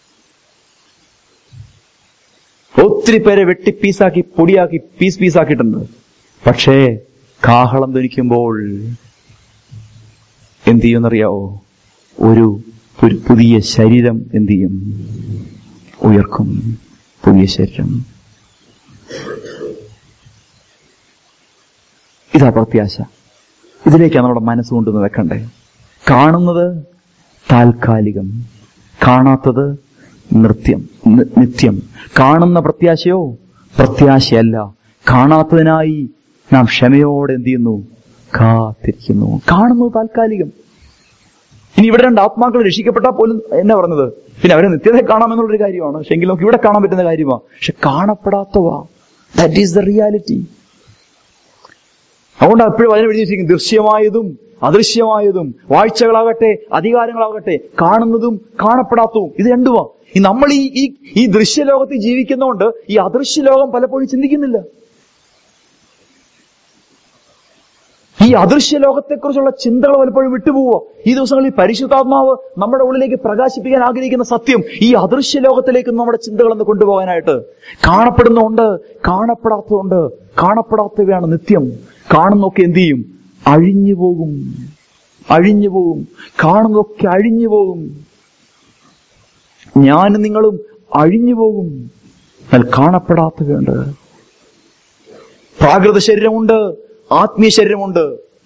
Speaker 1: ഒത്തിരി പേരെ വെട്ടി പീസാക്കി പൊടിയാക്കി പീസ് പീസാക്കിയിട്ടുണ്ട് പക്ഷേ കാഹളം ധനിക്കുമ്പോൾ എന്ത് ചെയ്യുമെന്നറിയാവോ ഒരു ഒരു പുതിയ ശരീരം എന്ത് ചെയ്യും ഉയർക്കും പുതിയ ശരീരം ഇതാ പ്രത്യാശ ഇതിലേക്കാണ് നമ്മുടെ മനസ്സുകൊണ്ടൊന്ന് വെക്കണ്ടേ കാണുന്നത് താൽക്കാലികം കാണാത്തത് നൃത്യം നി- നിത്യം കാണുന്ന പ്രത്യാശയോ പ്രത്യാശയല്ല കാണാത്തതിനായി നാം ക്ഷമയോടെ എന്ത് ചെയ്യുന്നു കാത്തിരിക്കുന്നു കാണുന്നത് താൽക്കാലികം ഇനി ഇവിടെ രണ്ട് ആത്മാക്കൾ രക്ഷിക്കപ്പെട്ടാൽ പോലും എന്നാ പറഞ്ഞത് പിന്നെ അവരെ നിത്യത കാണാമെന്നുള്ളൊരു കാര്യമാണ് പക്ഷെ എങ്കിലും നമുക്ക് ഇവിടെ കാണാൻ പറ്റുന്ന കാര്യമാണ് പക്ഷെ കാണപ്പെടാത്തവാ ദാറ്റ് ഈസ് ദ റിയാലിറ്റി അതുകൊണ്ട് എപ്പോഴും അതിനെ എഴുതി വെച്ചിരിക്കും ദൃശ്യമായതും അദൃശ്യമായതും വാഴ്ചകളാകട്ടെ അധികാരങ്ങളാകട്ടെ കാണുന്നതും കാണപ്പെടാത്തതും ഇത് രണ്ടുമാ ഈ നമ്മൾ ഈ ഈ ഈ ദൃശ്യലോകത്തിൽ ജീവിക്കുന്നതുകൊണ്ട് ഈ അദൃശ്യ ലോകം പലപ്പോഴും ചിന്തിക്കുന്നില്ല ഈ അദൃശ്യ ലോകത്തെക്കുറിച്ചുള്ള ചിന്തകൾ പലപ്പോഴും വിട്ടുപോവുക ഈ ദിവസങ്ങളിൽ പരിശുദ്ധാത്മാവ് നമ്മുടെ ഉള്ളിലേക്ക് പ്രകാശിപ്പിക്കാൻ ആഗ്രഹിക്കുന്ന സത്യം ഈ അദൃശ്യ ലോകത്തിലേക്ക് നമ്മുടെ ചിന്തകളൊന്ന് കൊണ്ടുപോകാനായിട്ട് കാണപ്പെടുന്നുണ്ട് കാണപ്പെടാത്തതുണ്ട് കാണപ്പെടാത്തവയാണ് നിത്യം കാണുന്നൊക്കെ എന്ത് ചെയ്യും അഴിഞ്ഞു പോകും അഴിഞ്ഞു പോകും കാണുന്നതൊക്കെ അഴിഞ്ഞു പോകും ഞാനും നിങ്ങളും അഴിഞ്ഞു പോകും എന്നാൽ കാണപ്പെടാത്തവയുണ്ട് പ്രാകൃത ശരീരമുണ്ട് ആത്മീയ ശരീരമുണ്ട്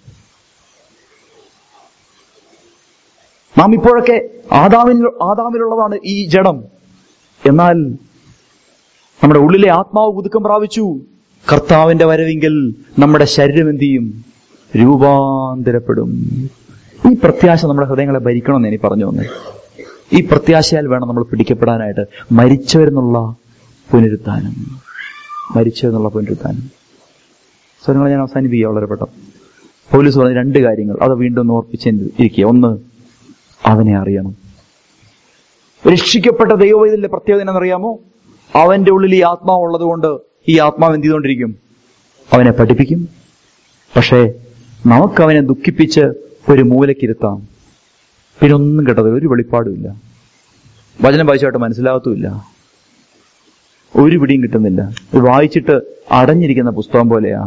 Speaker 1: നാം ഇപ്പോഴൊക്കെ ആദാമിൽ ആദാമിലുള്ളതാണ് ഈ ജഡം എന്നാൽ നമ്മുടെ ഉള്ളിലെ ആത്മാവ് പുതുക്കം പ്രാപിച്ചു കർത്താവിന്റെ വരവെങ്കിൽ നമ്മുടെ ശരീരം എന്ത് ചെയ്യും രൂപാന്തരപ്പെടും ഈ പ്രത്യാശ നമ്മുടെ ഹൃദയങ്ങളെ ഭരിക്കണമെന്ന് എനിക്ക് പറഞ്ഞു തന്നെ ഈ പ്രത്യാശയാൽ വേണം നമ്മൾ പിടിക്കപ്പെടാനായിട്ട് മരിച്ചവരെന്നുള്ള പുനരുത്ഥാനം മരിച്ചവരെന്നുള്ള പുനരുത്ഥാനം സ്വരങ്ങളെ ഞാൻ അവസാനിപ്പിക്കുക വളരെ പെട്ടെന്ന് പോലീസ് പറഞ്ഞ രണ്ട് കാര്യങ്ങൾ അത് വീണ്ടും ഒന്ന് ഓർപ്പിച്ച് ഇരിക്കുക ഒന്ന് അവനെ അറിയണം രക്ഷിക്കപ്പെട്ട ദൈവവൈദ്യന്റെ പ്രത്യേകത എന്നറിയാമോ അവന്റെ ഉള്ളിൽ ഈ ആത്മാവ് ഉള്ളത് കൊണ്ട് ഈ ആത്മാവ് എന്ത് ചെയ്തുകൊണ്ടിരിക്കും അവനെ പഠിപ്പിക്കും പക്ഷേ നമുക്കവനെ ദുഃഖിപ്പിച്ച് ഒരു മൂലക്കിരുത്താം പിന്നെ ഒന്നും കേട്ടത് ഒരു വെളിപ്പാടുമില്ല വചനം വായിച്ചായിട്ട് മനസ്സിലാകത്തുമില്ല ഒരു പിടിയും കിട്ടുന്നില്ല ഇത് വായിച്ചിട്ട് അടഞ്ഞിരിക്കുന്ന പുസ്തകം പോലെയാ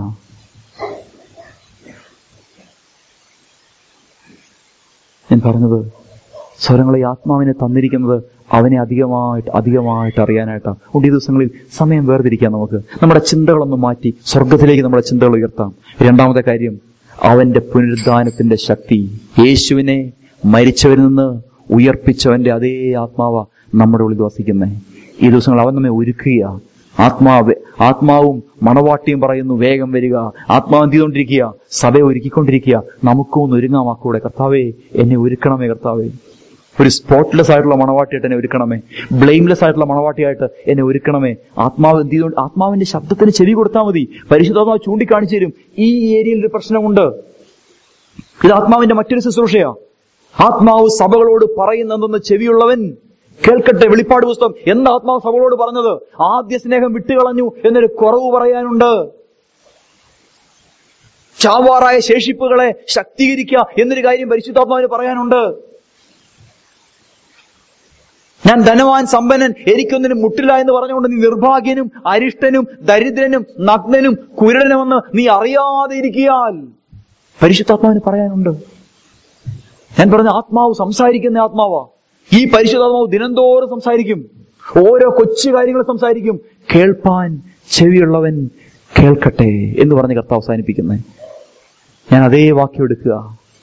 Speaker 1: ഞാൻ പറഞ്ഞത് സ്വരങ്ങളെ ഈ ആത്മാവിനെ തന്നിരിക്കുന്നത് അവനെ അധികമായിട്ട് അധികമായിട്ട് അറിയാനായിട്ടാണ് അതുകൊണ്ട് ഈ ദിവസങ്ങളിൽ സമയം വേർതിരിക്കാം നമുക്ക് നമ്മുടെ ചിന്തകളൊന്ന് മാറ്റി സ്വർഗത്തിലേക്ക് നമ്മുടെ ചിന്തകൾ ഉയർത്താം രണ്ടാമത്തെ കാര്യം അവന്റെ പുനരുദ്ധാനത്തിന്റെ ശക്തി യേശുവിനെ മരിച്ചവരിൽ നിന്ന് ഉയർപ്പിച്ചവന്റെ അതേ ആത്മാവ നമ്മുടെ ഉള്ളിൽ വസിക്കുന്നേ ഈ ദിവസങ്ങൾ അവൻ നമ്മെ ഒരുക്കുക ആത്മാവ് ആത്മാവും മണവാട്ടിയും പറയുന്നു വേഗം വരിക ആത്മാവ് എന്ത് ചെയ്തുകൊണ്ടിരിക്കുക സഭയെ ഒരുക്കിക്കൊണ്ടിരിക്കുക നമുക്കും ഒന്ന് ഒരുങ്ങാം ആ കൂടെ കർത്താവേ എന്നെ ഒരുക്കണമേ കർത്താവേ ഒരു സ്പോട്ട്ലെസ് ആയിട്ടുള്ള മണവാട്ടിയായിട്ട് എന്നെ ഒരുക്കണമേ ബ്ലെയിംലെസ് ആയിട്ടുള്ള മണവാട്ടിയായിട്ട് എന്നെ ഒരുക്കണമേ ആത്മാവ് എന്ത് ചെയ്തുകൊണ്ട് ആത്മാവിന്റെ ശബ്ദത്തിന് ചെവി കൊടുത്താൽ മതി പരിശുദ്ധാത്മാവ് ചൂണ്ടിക്കാണിച്ചു തരും ഈ ഏരിയയിൽ ഒരു പ്രശ്നമുണ്ട് ഇത് ആത്മാവിന്റെ മറ്റൊരു ശുശ്രൂഷയാ ആത്മാവ് സഭകളോട് പറയുന്നതെന്ന് ചെവിയുള്ളവൻ കേൾക്കട്ടെ വെളിപ്പാട് പുസ്തകം എന്താ ആത്മാവ് സഭകളോട് പറഞ്ഞത് ആദ്യ സ്നേഹം വിട്ടുകളഞ്ഞു എന്നൊരു കുറവ് പറയാനുണ്ട് ചാവാറായ ശേഷിപ്പുകളെ ശക്തീകരിക്കുക എന്നൊരു കാര്യം പരിശുദ്ധാത്മാവിന് പറയാനുണ്ട് ഞാൻ ധനവാൻ സമ്പന്നൻ എനിക്കൊന്നിനും മുട്ടില്ല എന്ന് പറഞ്ഞുകൊണ്ട് നീ നിർഭാഗ്യനും അരിഷ്ടനും ദരിദ്രനും നഗ്നനും കുരുടനുമെന്ന് നീ അറിയാതെ ഇരിക്കിയാൽ പരിശുദ്ധാത്മാവിന് പറയാനുണ്ട് ഞാൻ പറഞ്ഞ ആത്മാവ് സംസാരിക്കുന്ന ആത്മാവാ ഈ പരിശുദ്ധാത്മാവ് ദിനംതോറും സംസാരിക്കും ഓരോ കൊച്ചു കാര്യങ്ങൾ സംസാരിക്കും കേൾപ്പാൻ ചെവിയുള്ളവൻ കേൾക്കട്ടെ എന്ന് പറഞ്ഞ് കർത്താവ് അവസാനിപ്പിക്കുന്നത് ഞാൻ അതേ വാക്യം എടുക്കുക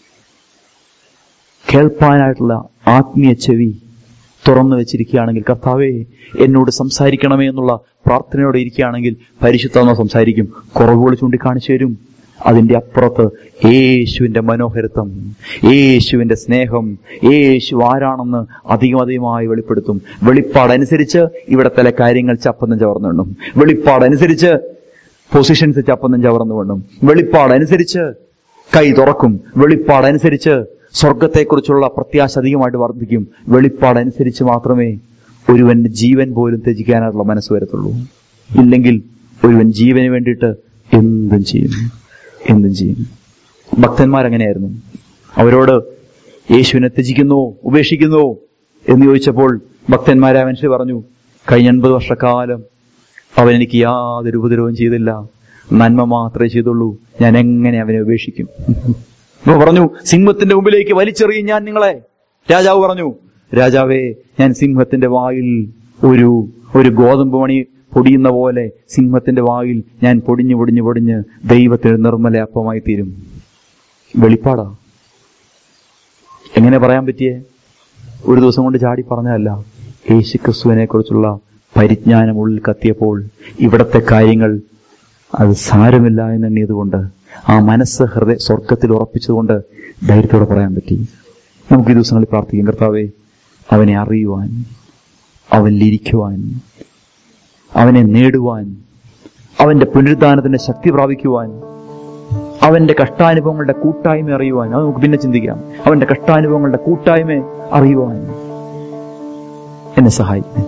Speaker 1: കേൾപ്പാനായിട്ടുള്ള ആത്മീയ ചെവി തുറന്നു വെച്ചിരിക്കുകയാണെങ്കിൽ കർത്താവേ എന്നോട് സംസാരിക്കണമേ എന്നുള്ള പ്രാർത്ഥനയോടെ ഇരിക്കുകയാണെങ്കിൽ പരിശുദ്ധാത്മ സംസാരിക്കും കുറവുകൾ ചൂണ്ടിക്കാണിച്ചു തരും അതിന്റെ അപ്പുറത്ത് യേശുവിന്റെ മനോഹരത്വം യേശുവിന്റെ സ്നേഹം യേശു ആരാണെന്ന് അധികം അധികമായി വെളിപ്പെടുത്തും വെളിപ്പാടനുസരിച്ച് ഇവിടത്തെ കാര്യങ്ങൾ ചപ്പന്നും ചവർന്നുണ്ടും വെളിപ്പാടനുസരിച്ച് പൊസിഷൻസ് ചപ്പന്നും ചവർന്നു കൊണ്ടും വെളിപ്പാടനുസരിച്ച് കൈ തുറക്കും വെളിപ്പാടനുസരിച്ച് സ്വർഗത്തെക്കുറിച്ചുള്ള പ്രത്യാശ അധികമായിട്ട് വർദ്ധിക്കും വെളിപ്പാടനുസരിച്ച് മാത്രമേ ഒരുവൻ ജീവൻ പോലും ത്യജിക്കാനായിട്ടുള്ള മനസ്സ് വരത്തുള്ളൂ ഇല്ലെങ്കിൽ ഒരുവൻ ജീവന് വേണ്ടിയിട്ട് എന്തും ചെയ്യും എന്തും ചെയ്യും ഭക്തന്മാരങ്ങനെയായിരുന്നു അവരോട് യേശുവിനെ ത്യജിക്കുന്നു ഉപേക്ഷിക്കുന്നു എന്ന് ചോദിച്ചപ്പോൾ ഭക്തന്മാരെ ആ മനുഷ്യർ പറഞ്ഞു കഴിഞ്ഞ അൻപത് വർഷക്കാലം അവൻ എനിക്ക് യാതൊരു ഉപദ്രവവും ചെയ്തില്ല നന്മ മാത്രമേ ചെയ്തുള്ളൂ ഞാൻ എങ്ങനെ അവനെ ഉപേക്ഷിക്കും അപ്പൊ പറഞ്ഞു സിംഹത്തിന്റെ മുമ്പിലേക്ക് വലിച്ചെറിയും ഞാൻ നിങ്ങളെ രാജാവ് പറഞ്ഞു രാജാവേ ഞാൻ സിംഹത്തിന്റെ വായിൽ ഒരു ഒരു ഗോതമ്പ് മണി പൊടിയുന്ന പോലെ സിംഹത്തിന്റെ വായിൽ ഞാൻ പൊടിഞ്ഞു പൊടിഞ്ഞു പൊടിഞ്ഞ് ദൈവത്തിന് നിർമ്മല അപ്പമായി തീരും വെളിപ്പാടാ എങ്ങനെ പറയാൻ പറ്റിയേ ഒരു ദിവസം കൊണ്ട് ചാടി പറഞ്ഞതല്ല യേശു ക്രിസ്തുവിനെ കുറിച്ചുള്ള പരിജ്ഞാനം ഉള്ളിൽ കത്തിയപ്പോൾ ഇവിടത്തെ കാര്യങ്ങൾ അത് സാരമില്ല എന്നെണ്ണിയതുകൊണ്ട് ആ മനസ്സ് ഹൃദയ സ്വർഗത്തിൽ ഉറപ്പിച്ചുകൊണ്ട് ധൈര്യത്തോടെ പറയാൻ പറ്റി നമുക്ക് ഈ ദിവസങ്ങളിൽ പ്രാർത്ഥിക്കും കർത്താവെ അവനെ അറിയുവാൻ അവനിലിരിക്കുവാൻ അവനെ നേടുവാൻ അവന്റെ പുനരുദ്ധാനത്തിന്റെ ശക്തി പ്രാപിക്കുവാൻ അവന്റെ കഷ്ടാനുഭവങ്ങളുടെ കൂട്ടായ്മ അറിയുവാൻ അത് നമുക്ക് പിന്നെ ചിന്തിക്കാം അവന്റെ കഷ്ടാനുഭവങ്ങളുടെ കൂട്ടായ്മ അറിയുവാൻ എന്നെ സഹായിക്കണേ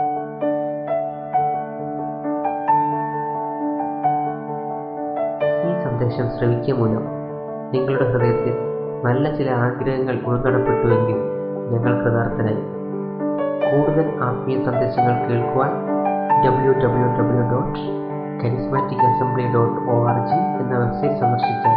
Speaker 4: ഈ സന്ദേശം ശ്രവിക്കുക മൂലം നിങ്ങളുടെ ഹൃദയത്തിൽ നല്ല ചില ആഗ്രഹങ്ങൾ ഉൾനടപ്പെട്ടുവെങ്കിൽ ഞങ്ങൾ കൃതാർത്ഥനായി കൂടുതൽ ആത്മീയ സന്ദേശങ്ങൾ കേൾക്കുവാൻ W W W dot charismatic assembly dot O R G എന്ന വെബ്സൈറ്റ് സന്ദർശിച്ചാൽ